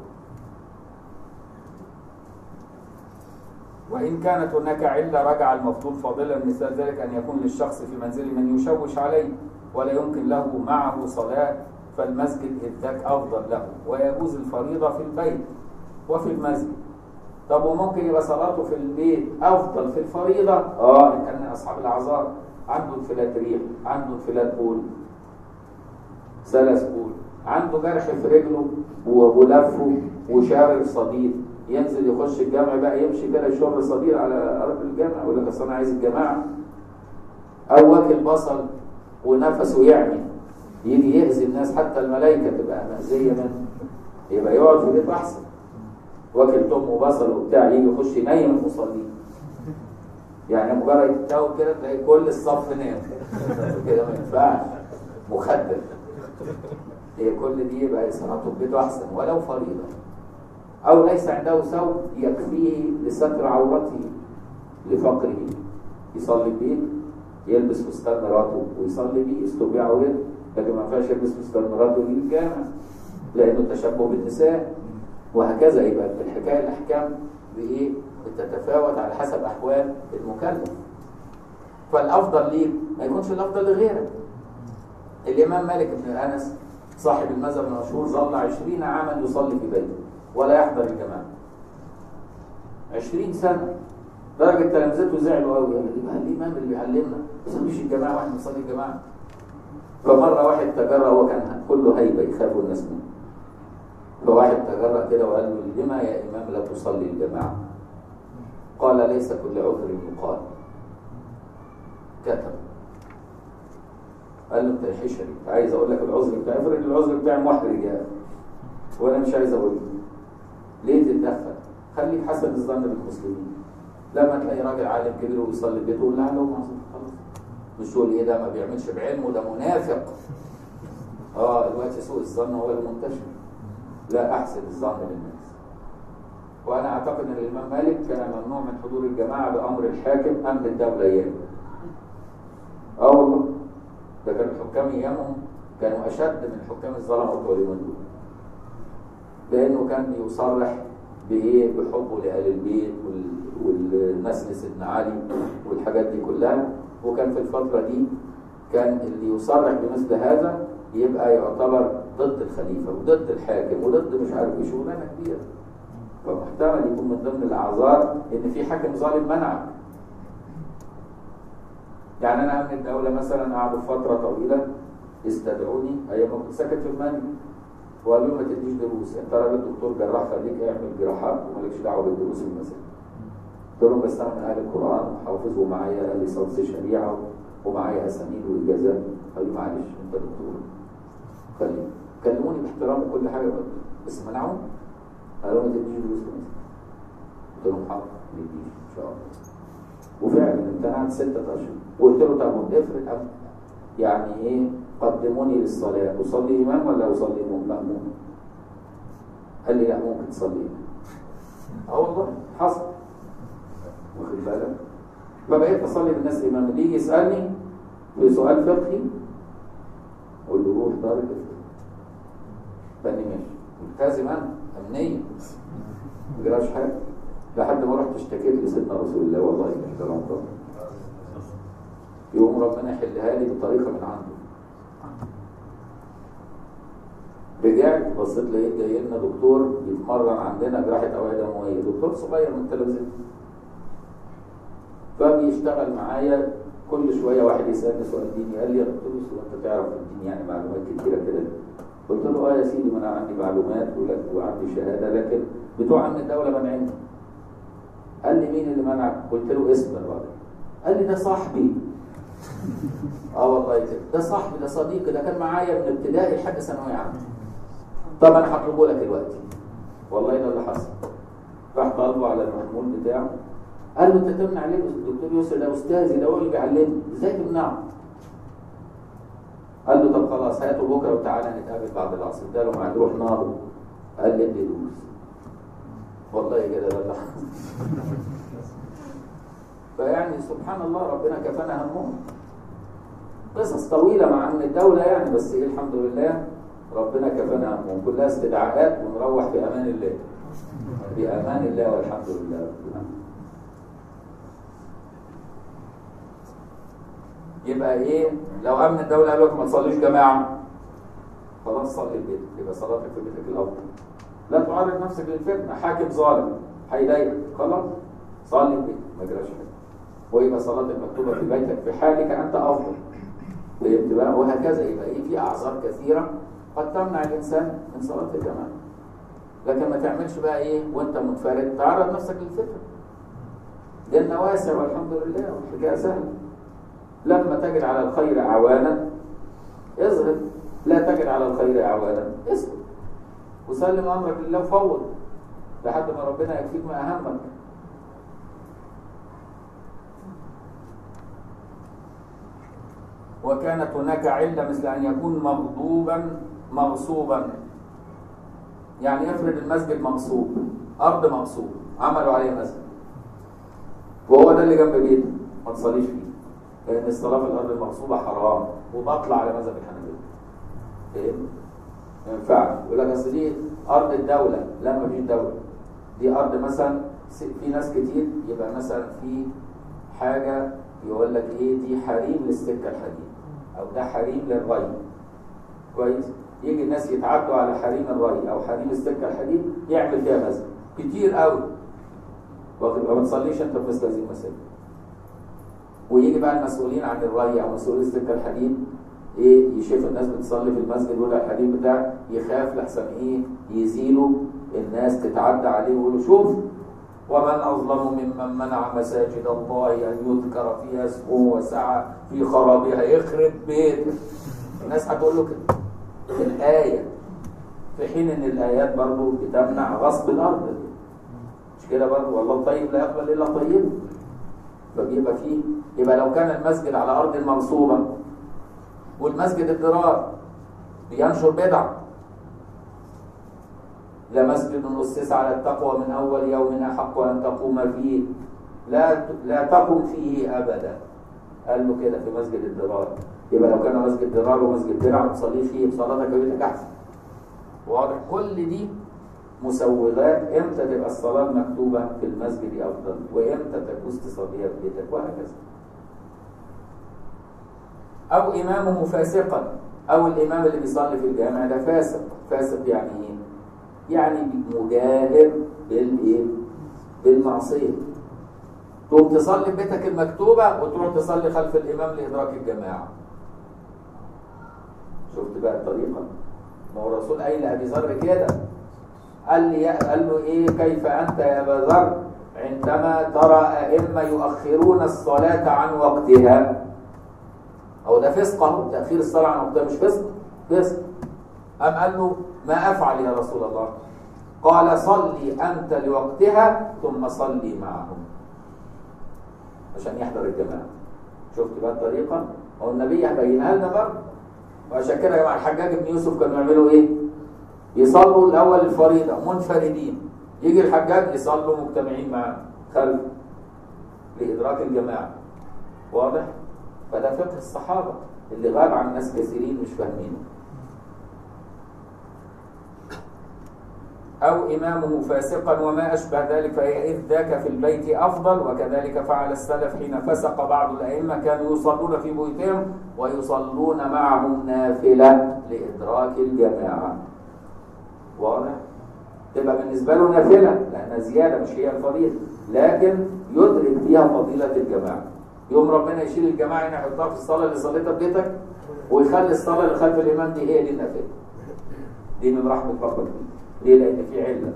Speaker 1: وإن كانت هناك علة رجع المفضول فاضلا مثال ذلك أن يكون للشخص في منزله من يشوش عليه ولا يمكن له معه صلاة فالمسجد إذ ذاك أفضل له ويجوز الفريضة في البيت وفي المسجد طب وممكن يبقى صلاته في البيت أفضل في الفريضة آه إن كان من أصحاب الأعذار عنده انفلات ريح عنده انفلات بول سلس بول عنده جرح في رجله و- ولفه وشارر صديد ينزل يخش الجامع بقى يمشي كده يشر صديد على ارض الجامع يقول لك اصل انا عايز الجماعه او واكل بصل ونفسه يعني يجي يأذي الناس حتى الملائكه تبقى مأذيه منه يبقى يقعد في البيت احسن واكل توم وبصل وبتاع يجي يخش ينيم المصلين يعني مجرد يتاوب كده تلاقي كل الصف نام كده ما ينفعش مخدر هي كل دي يبقى صلاته في بيته احسن ولو فريضه او ليس عنده ثوب يكفيه لستر عورته لفقره يصلي بيه يلبس فستان مراته ويصلي بيه يستر بيه عورته لكن ما ينفعش يلبس فستان مراته ويجي الجامع لانه تشبه بالنساء وهكذا يبقى الحكايه الاحكام بايه بتتفاوت على حسب احوال المكلف فالافضل ليه ما يكونش الافضل لغيرك الامام مالك بن انس صاحب المذهب المشهور ظل عشرين عاما يصلي في بيته ولا يحضر الجماعه عشرين سنه درجة تلامذته زعلوا قوي يعني يبقى الامام اللي بيعلمنا ما يصليش الجماعه واحد بيصلي الجماعه فمره واحد تجرأ هو كان كله هيبه يخافوا الناس منه فواحد تجرأ كده وقال له لما يا امام لا تصلي الجماعه قال ليس كل عذر يقال كتب قال له انت حشري عايز اقول لك العذر بتاعي افرض العذر بتاعي محرج يا اخي وانا مش عايز اقول ليه تتدخل خليك حسن الظن بالمسلمين لما تلاقي راجل عالم كبير ويصلي بيته قول لعله معصوم خلاص مش تقول ايه ده ما بيعملش بعلمه ده منافق اه دلوقتي سوء الظن هو المنتشر لا احسن الظن بالناس وانا اعتقد ان الامام مالك كان ممنوع من حضور الجماعه بامر الحاكم امن الدوله ايامه اه والله ده كان الحكام ايامهم كانوا اشد من حكام الظلمه بتوع اليومين دول لانه كان يصرح بايه بحبه لآل البيت وال- والنسل سيدنا علي والحاجات دي كلها وكان في الفتره دي كان اللي يصرح بمثل هذا يبقى يعتبر ضد الخليفه وضد الحاكم وضد مش عارف ايه شغلانه كبيره فمحتمل يكون من ضمن الاعذار ان في حاكم ظالم منعك يعني انا امن الدوله مثلا قعدوا فتره طويله استدعوني ايام ما كنت ساكن في المانيا وقالوا لي ما تديش دروس انت راجل دكتور جراح خليك اعمل جراحات ومالكش دعوه بالدروس المسائل قلت لهم بس انا من اهل القران وحافظ ومعايا ليسانس شريعه ومعايا اسانيد واجازات قالوا لي معلش انت دكتور خليك كلموني باحترام وكل حاجه بس منعوني قالوا ما تديش دروس في مصر قلت لهم حاضر ما تديش ان شاء الله وفعلا امتنعت ستة أشهر وقلت له طب افرض أم يعني ايه قدموني للصلاة أصلي إمام ولا أصلي مأموم؟ قال لي لا ممكن تصلي إمام اه والله حصل واخد بالك فبقيت أصلي بالناس إمام اللي يجي يسألني في سؤال فقهي أقول له روح دار الفقه فاني ماشي ملتزم أنا أمنية ما جراش حاجة لحد ما رحت اشتكيت لسيدنا رسول الله والله مش ده رمضان يقوم ربنا يحلها لي بطريقه من عنده رجعت بصيت لقيت جاي لنا دكتور يتمرن عندنا جراحه اوعيه دمويه دكتور صغير من التلفزيون فبيشتغل معايا كل شويه واحد يسالني سؤال ديني قال لي يا دكتور يوسف انت تعرف في الدين يعني معلومات كتيره كده قلت له اه يا سيدي ما انا عندي معلومات ولك- وعندي شهاده لكن بتوع امن الدوله مانعيني قال لي مين اللي منعك؟ قلت له اسم الراجل قال لي ده صاحبي اه والله كده ده صاحبي ده صديقي ده كان معايا من ابتدائي لحد ثانويه عامه طب انا هطلبه لك دلوقتي والله ده اللي حصل راح طالبه على المحمول بتاعه قال له انت تمنع ليه الدكتور يسر ده استاذي ده هو اللي بيعلمني ازاي تمنعه؟ قال له طب خلاص هاته بكره وتعالى نتقابل بعد العصر اداله معاه روح ناره قال لي ادي دوس والله كده ده اللي حصل فيعني سبحان الله ربنا كفانا همهم قصص طويلة مع أن الدولة يعني بس إيه الحمد لله ربنا كفانا همهم كلها استدعاءات ونروح في أمان الله بأمان الله والحمد لله يبقى إيه لو أمن الدولة قال لك ما تصليش جماعة خلاص صلي البيت يبقى صلاتك في بيتك الأفضل لا تعرض نفسك للفتنة حاكم ظالم هيضايقك خلاص صلي البيت ما جراش حاجة ويبقى صلاة المكتوبة في بيتك في حالك أنت أفضل فهمت بقى وهكذا يبقى إيه في أعذار كثيرة قد تمنع الإنسان من صلاة الجماعة لكن ما تعملش بقى إيه وأنت منفرد تعرض نفسك للفتنة جنة واسع والحمد لله والحكاية سهلة لما تجد على الخير أعوانا اظهر لا تجد على الخير أعوانا اسكت وسلم أمرك لله وفوض لحد ما ربنا يكفيك ما أهمك وكانت هناك علة مثل أن يكون مغضوبا مغصوبا يعني افرض المسجد مغصوب أرض مغصوب عملوا عليه مسجد وهو ده اللي جنب بيته ما تصليش فيه لأن الصلاة في الأرض المغصوبة حرام وبطلع على مذهب الحنابلة فاهم؟ ما ينفعش يقول لك أصل دي أرض الدولة لا ما فيش دولة دي أرض مثلا في ناس كتير يبقى مثلا في حاجة يقول لك ايه دي حريم للسكه الحديد او ده حريم للري كويس يجي الناس يتعدوا على حريم الري او حريم السكه الحديد يعمل فيها مسجد كتير قوي واخد ما تصليش انت في مثل هذه المساجد ويجي بقى المسؤولين عن الري او مسؤولين السكه الحديد ايه يشوف الناس بتصلي في المسجد ولا الحديد بتاع يخاف لحسن ايه يزيلوا الناس تتعدى عليه ويقولوا شوف ومن أظلم ممن منع مساجد الله أن يذكر فيها اسمه وسعى في خرابها يخرب بيت الناس هتقول له كده الآية في حين إن الآيات برضو بتمنع غصب الأرض مش كده برضو والله طيب لا يقبل إلا طيب فبيبقى فيه يبقى لو كان المسجد على أرض منصوبة والمسجد الضرار بينشر بدعة لمسجد أسس على التقوى من أول يوم أحق أن تقوم فيه لا لا تقم فيه أبدا قال له كده في مسجد الضرار يبقى لو كان مسجد ضرار ومسجد درع تصلي فيه بصلاتك بيتك أحسن واضح كل دي مسوغات امتى تبقى الصلاة مكتوبة في المسجد أفضل وامتى تجوز تصليها في بيتك وهكذا أو إمامه فاسقا أو الإمام اللي بيصلي في الجامع ده فاسق فاسق يعني إيه؟ يعني مجاهر بالايه بالمعصيه تقوم تصلي في بيتك المكتوبه وتروح تصلي خلف الامام لادراك الجماعه شفت بقى الطريقه ما هو الرسول قايل لابي ذر كده قال لي قال له ايه كيف انت يا ابا ذر عندما ترى ائمه يؤخرون الصلاه عن وقتها او ده فسق اهو تاخير الصلاه عن وقتها مش فسق فسق قام قال له ما أفعل يا رسول الله قال صلي أنت لوقتها ثم صلي معهم عشان يحضر الجماعة شفت بقى الطريقة هو النبي هيبينها لنا برضه وعشان كده يا جماعة الحجاج بن يوسف كانوا يعملوا إيه؟ يصلوا الأول الفريضة منفردين يجي الحجاج يصلوا مجتمعين معاه خلف لإدراك الجماعة واضح؟ فده فقه الصحابة اللي غاب عن ناس كثيرين مش فاهمينه أو إمامه فاسقا وما أشبه ذلك فإذ ذاك في البيت أفضل وكذلك فعل السلف حين فسق بعض الأئمة كانوا يصلون في بيوتهم ويصلون معهم نافلة لإدراك الجماعة واضح؟ تبقى بالنسبة له نافلة لأنها زيادة مش هي الفضيلة لكن يدرك فيها فضيلة الجماعة يوم ربنا يشيل الجماعة هنا يحطها في الصلاة اللي صليتها في بيتك ويخلي الصلاة اللي خلف الإمام دي هي دي النافلة دي من رحمة ربك ليه؟ لأن في علة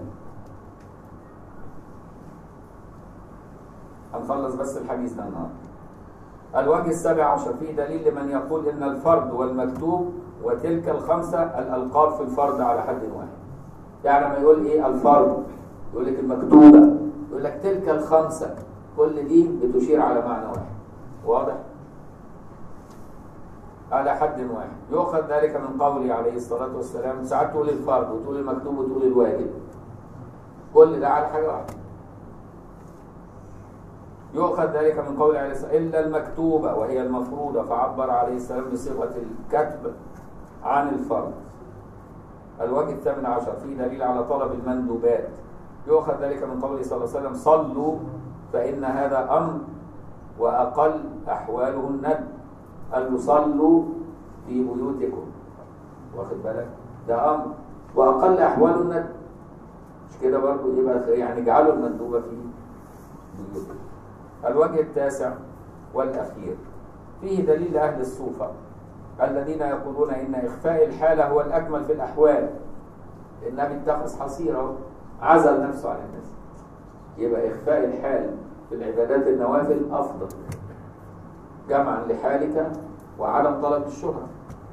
Speaker 1: هنخلص بس الحديث ده النهارده الوجه السابع عشر فيه دليل لمن يقول ان الفرد والمكتوب وتلك الخمسه الالقاب في الفرد على حد واحد يعني لما يقول ايه الفرد يقول لك المكتوبه يقول لك تلك الخمسه كل دي بتشير على معنى واحد واضح على حد واحد يؤخذ ذلك من قوله عليه الصلاه والسلام ساعات تقول الفرد وتقول المكتوب وتقول الواجب كل ده على حاجه واحده يؤخذ ذلك من قول عليه السلام إلا المكتوبة وهي المفروضة فعبر عليه السلام بصيغة الكتب عن الفرض الوجه الثامن عشر فيه دليل على طلب المندوبات يؤخذ ذلك من قوله صلى الله عليه وسلم صلوا فإن هذا أمر وأقل أحواله الندب قال له صلوا في بيوتكم واخد بالك ده أمر وأقل أحواله الندب مش كده برضه يبقى يعني اجعلوا المندوبة في بيوتكم الوجه التاسع والأخير فيه دليل أهل الصوفة الذين يقولون إن إخفاء الحالة هو الأكمل في الأحوال النبي اتخذ حصيرة عزل نفسه عن الناس يبقى إخفاء الحال في العبادات النوافل أفضل جمعا لحالك وعدم طلب الشهرة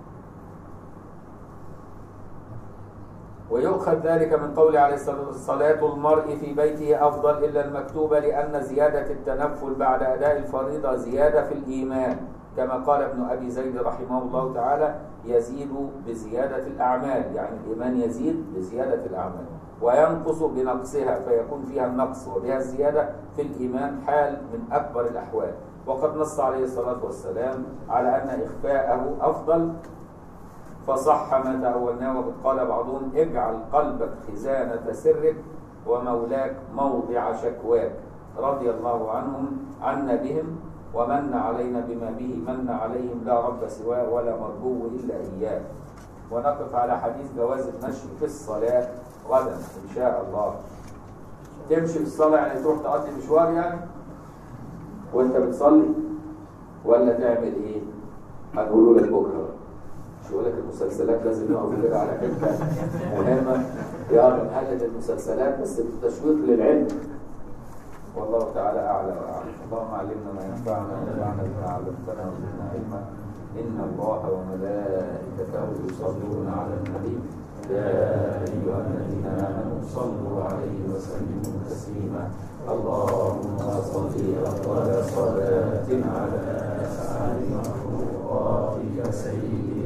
Speaker 1: ويؤخذ ذلك من قول عليه الصلاة والسلام صلاة المرء في بيته أفضل إلا المكتوبة لأن زيادة التنفل بعد أداء الفريضة زيادة في الإيمان كما قال ابن أبي زيد رحمه الله تعالى يزيد بزيادة الأعمال يعني الإيمان يزيد بزيادة الأعمال وينقص بنقصها فيكون فيها النقص وبها الزيادة في الإيمان حال من أكبر الأحوال وقد نص عليه الصلاة والسلام على أن إخفاءه أفضل فصح ما تأولناه وقد قال بعضهم اجعل قلبك خزانة سرك ومولاك موضع شكواك رضي الله عنهم عنا بهم ومن علينا بما به من عليهم لا رب سواه ولا مرجو إلا إياه ونقف على حديث جواز المشي في الصلاة غدا إن شاء الله تمشي في الصلاة يعني تروح تقضي مشوار يعني وانت بتصلي ولا تعمل ايه؟ هنقوله لك بكره مش يقول لك المسلسلات لازم نقف كده على حته مهمه يا نحلل المسلسلات بس بالتشويق للعلم والله تعالى اعلى واعلم اللهم علمنا ما ينفعنا وانفعنا بما علمتنا وزدنا علما ان الله وملائكته يصلون على النبي يا ايها الذين امنوا صلوا عليه وسلموا تسليما اللهم صل افضل صلاه على اسعد مخلوقاتك سيدنا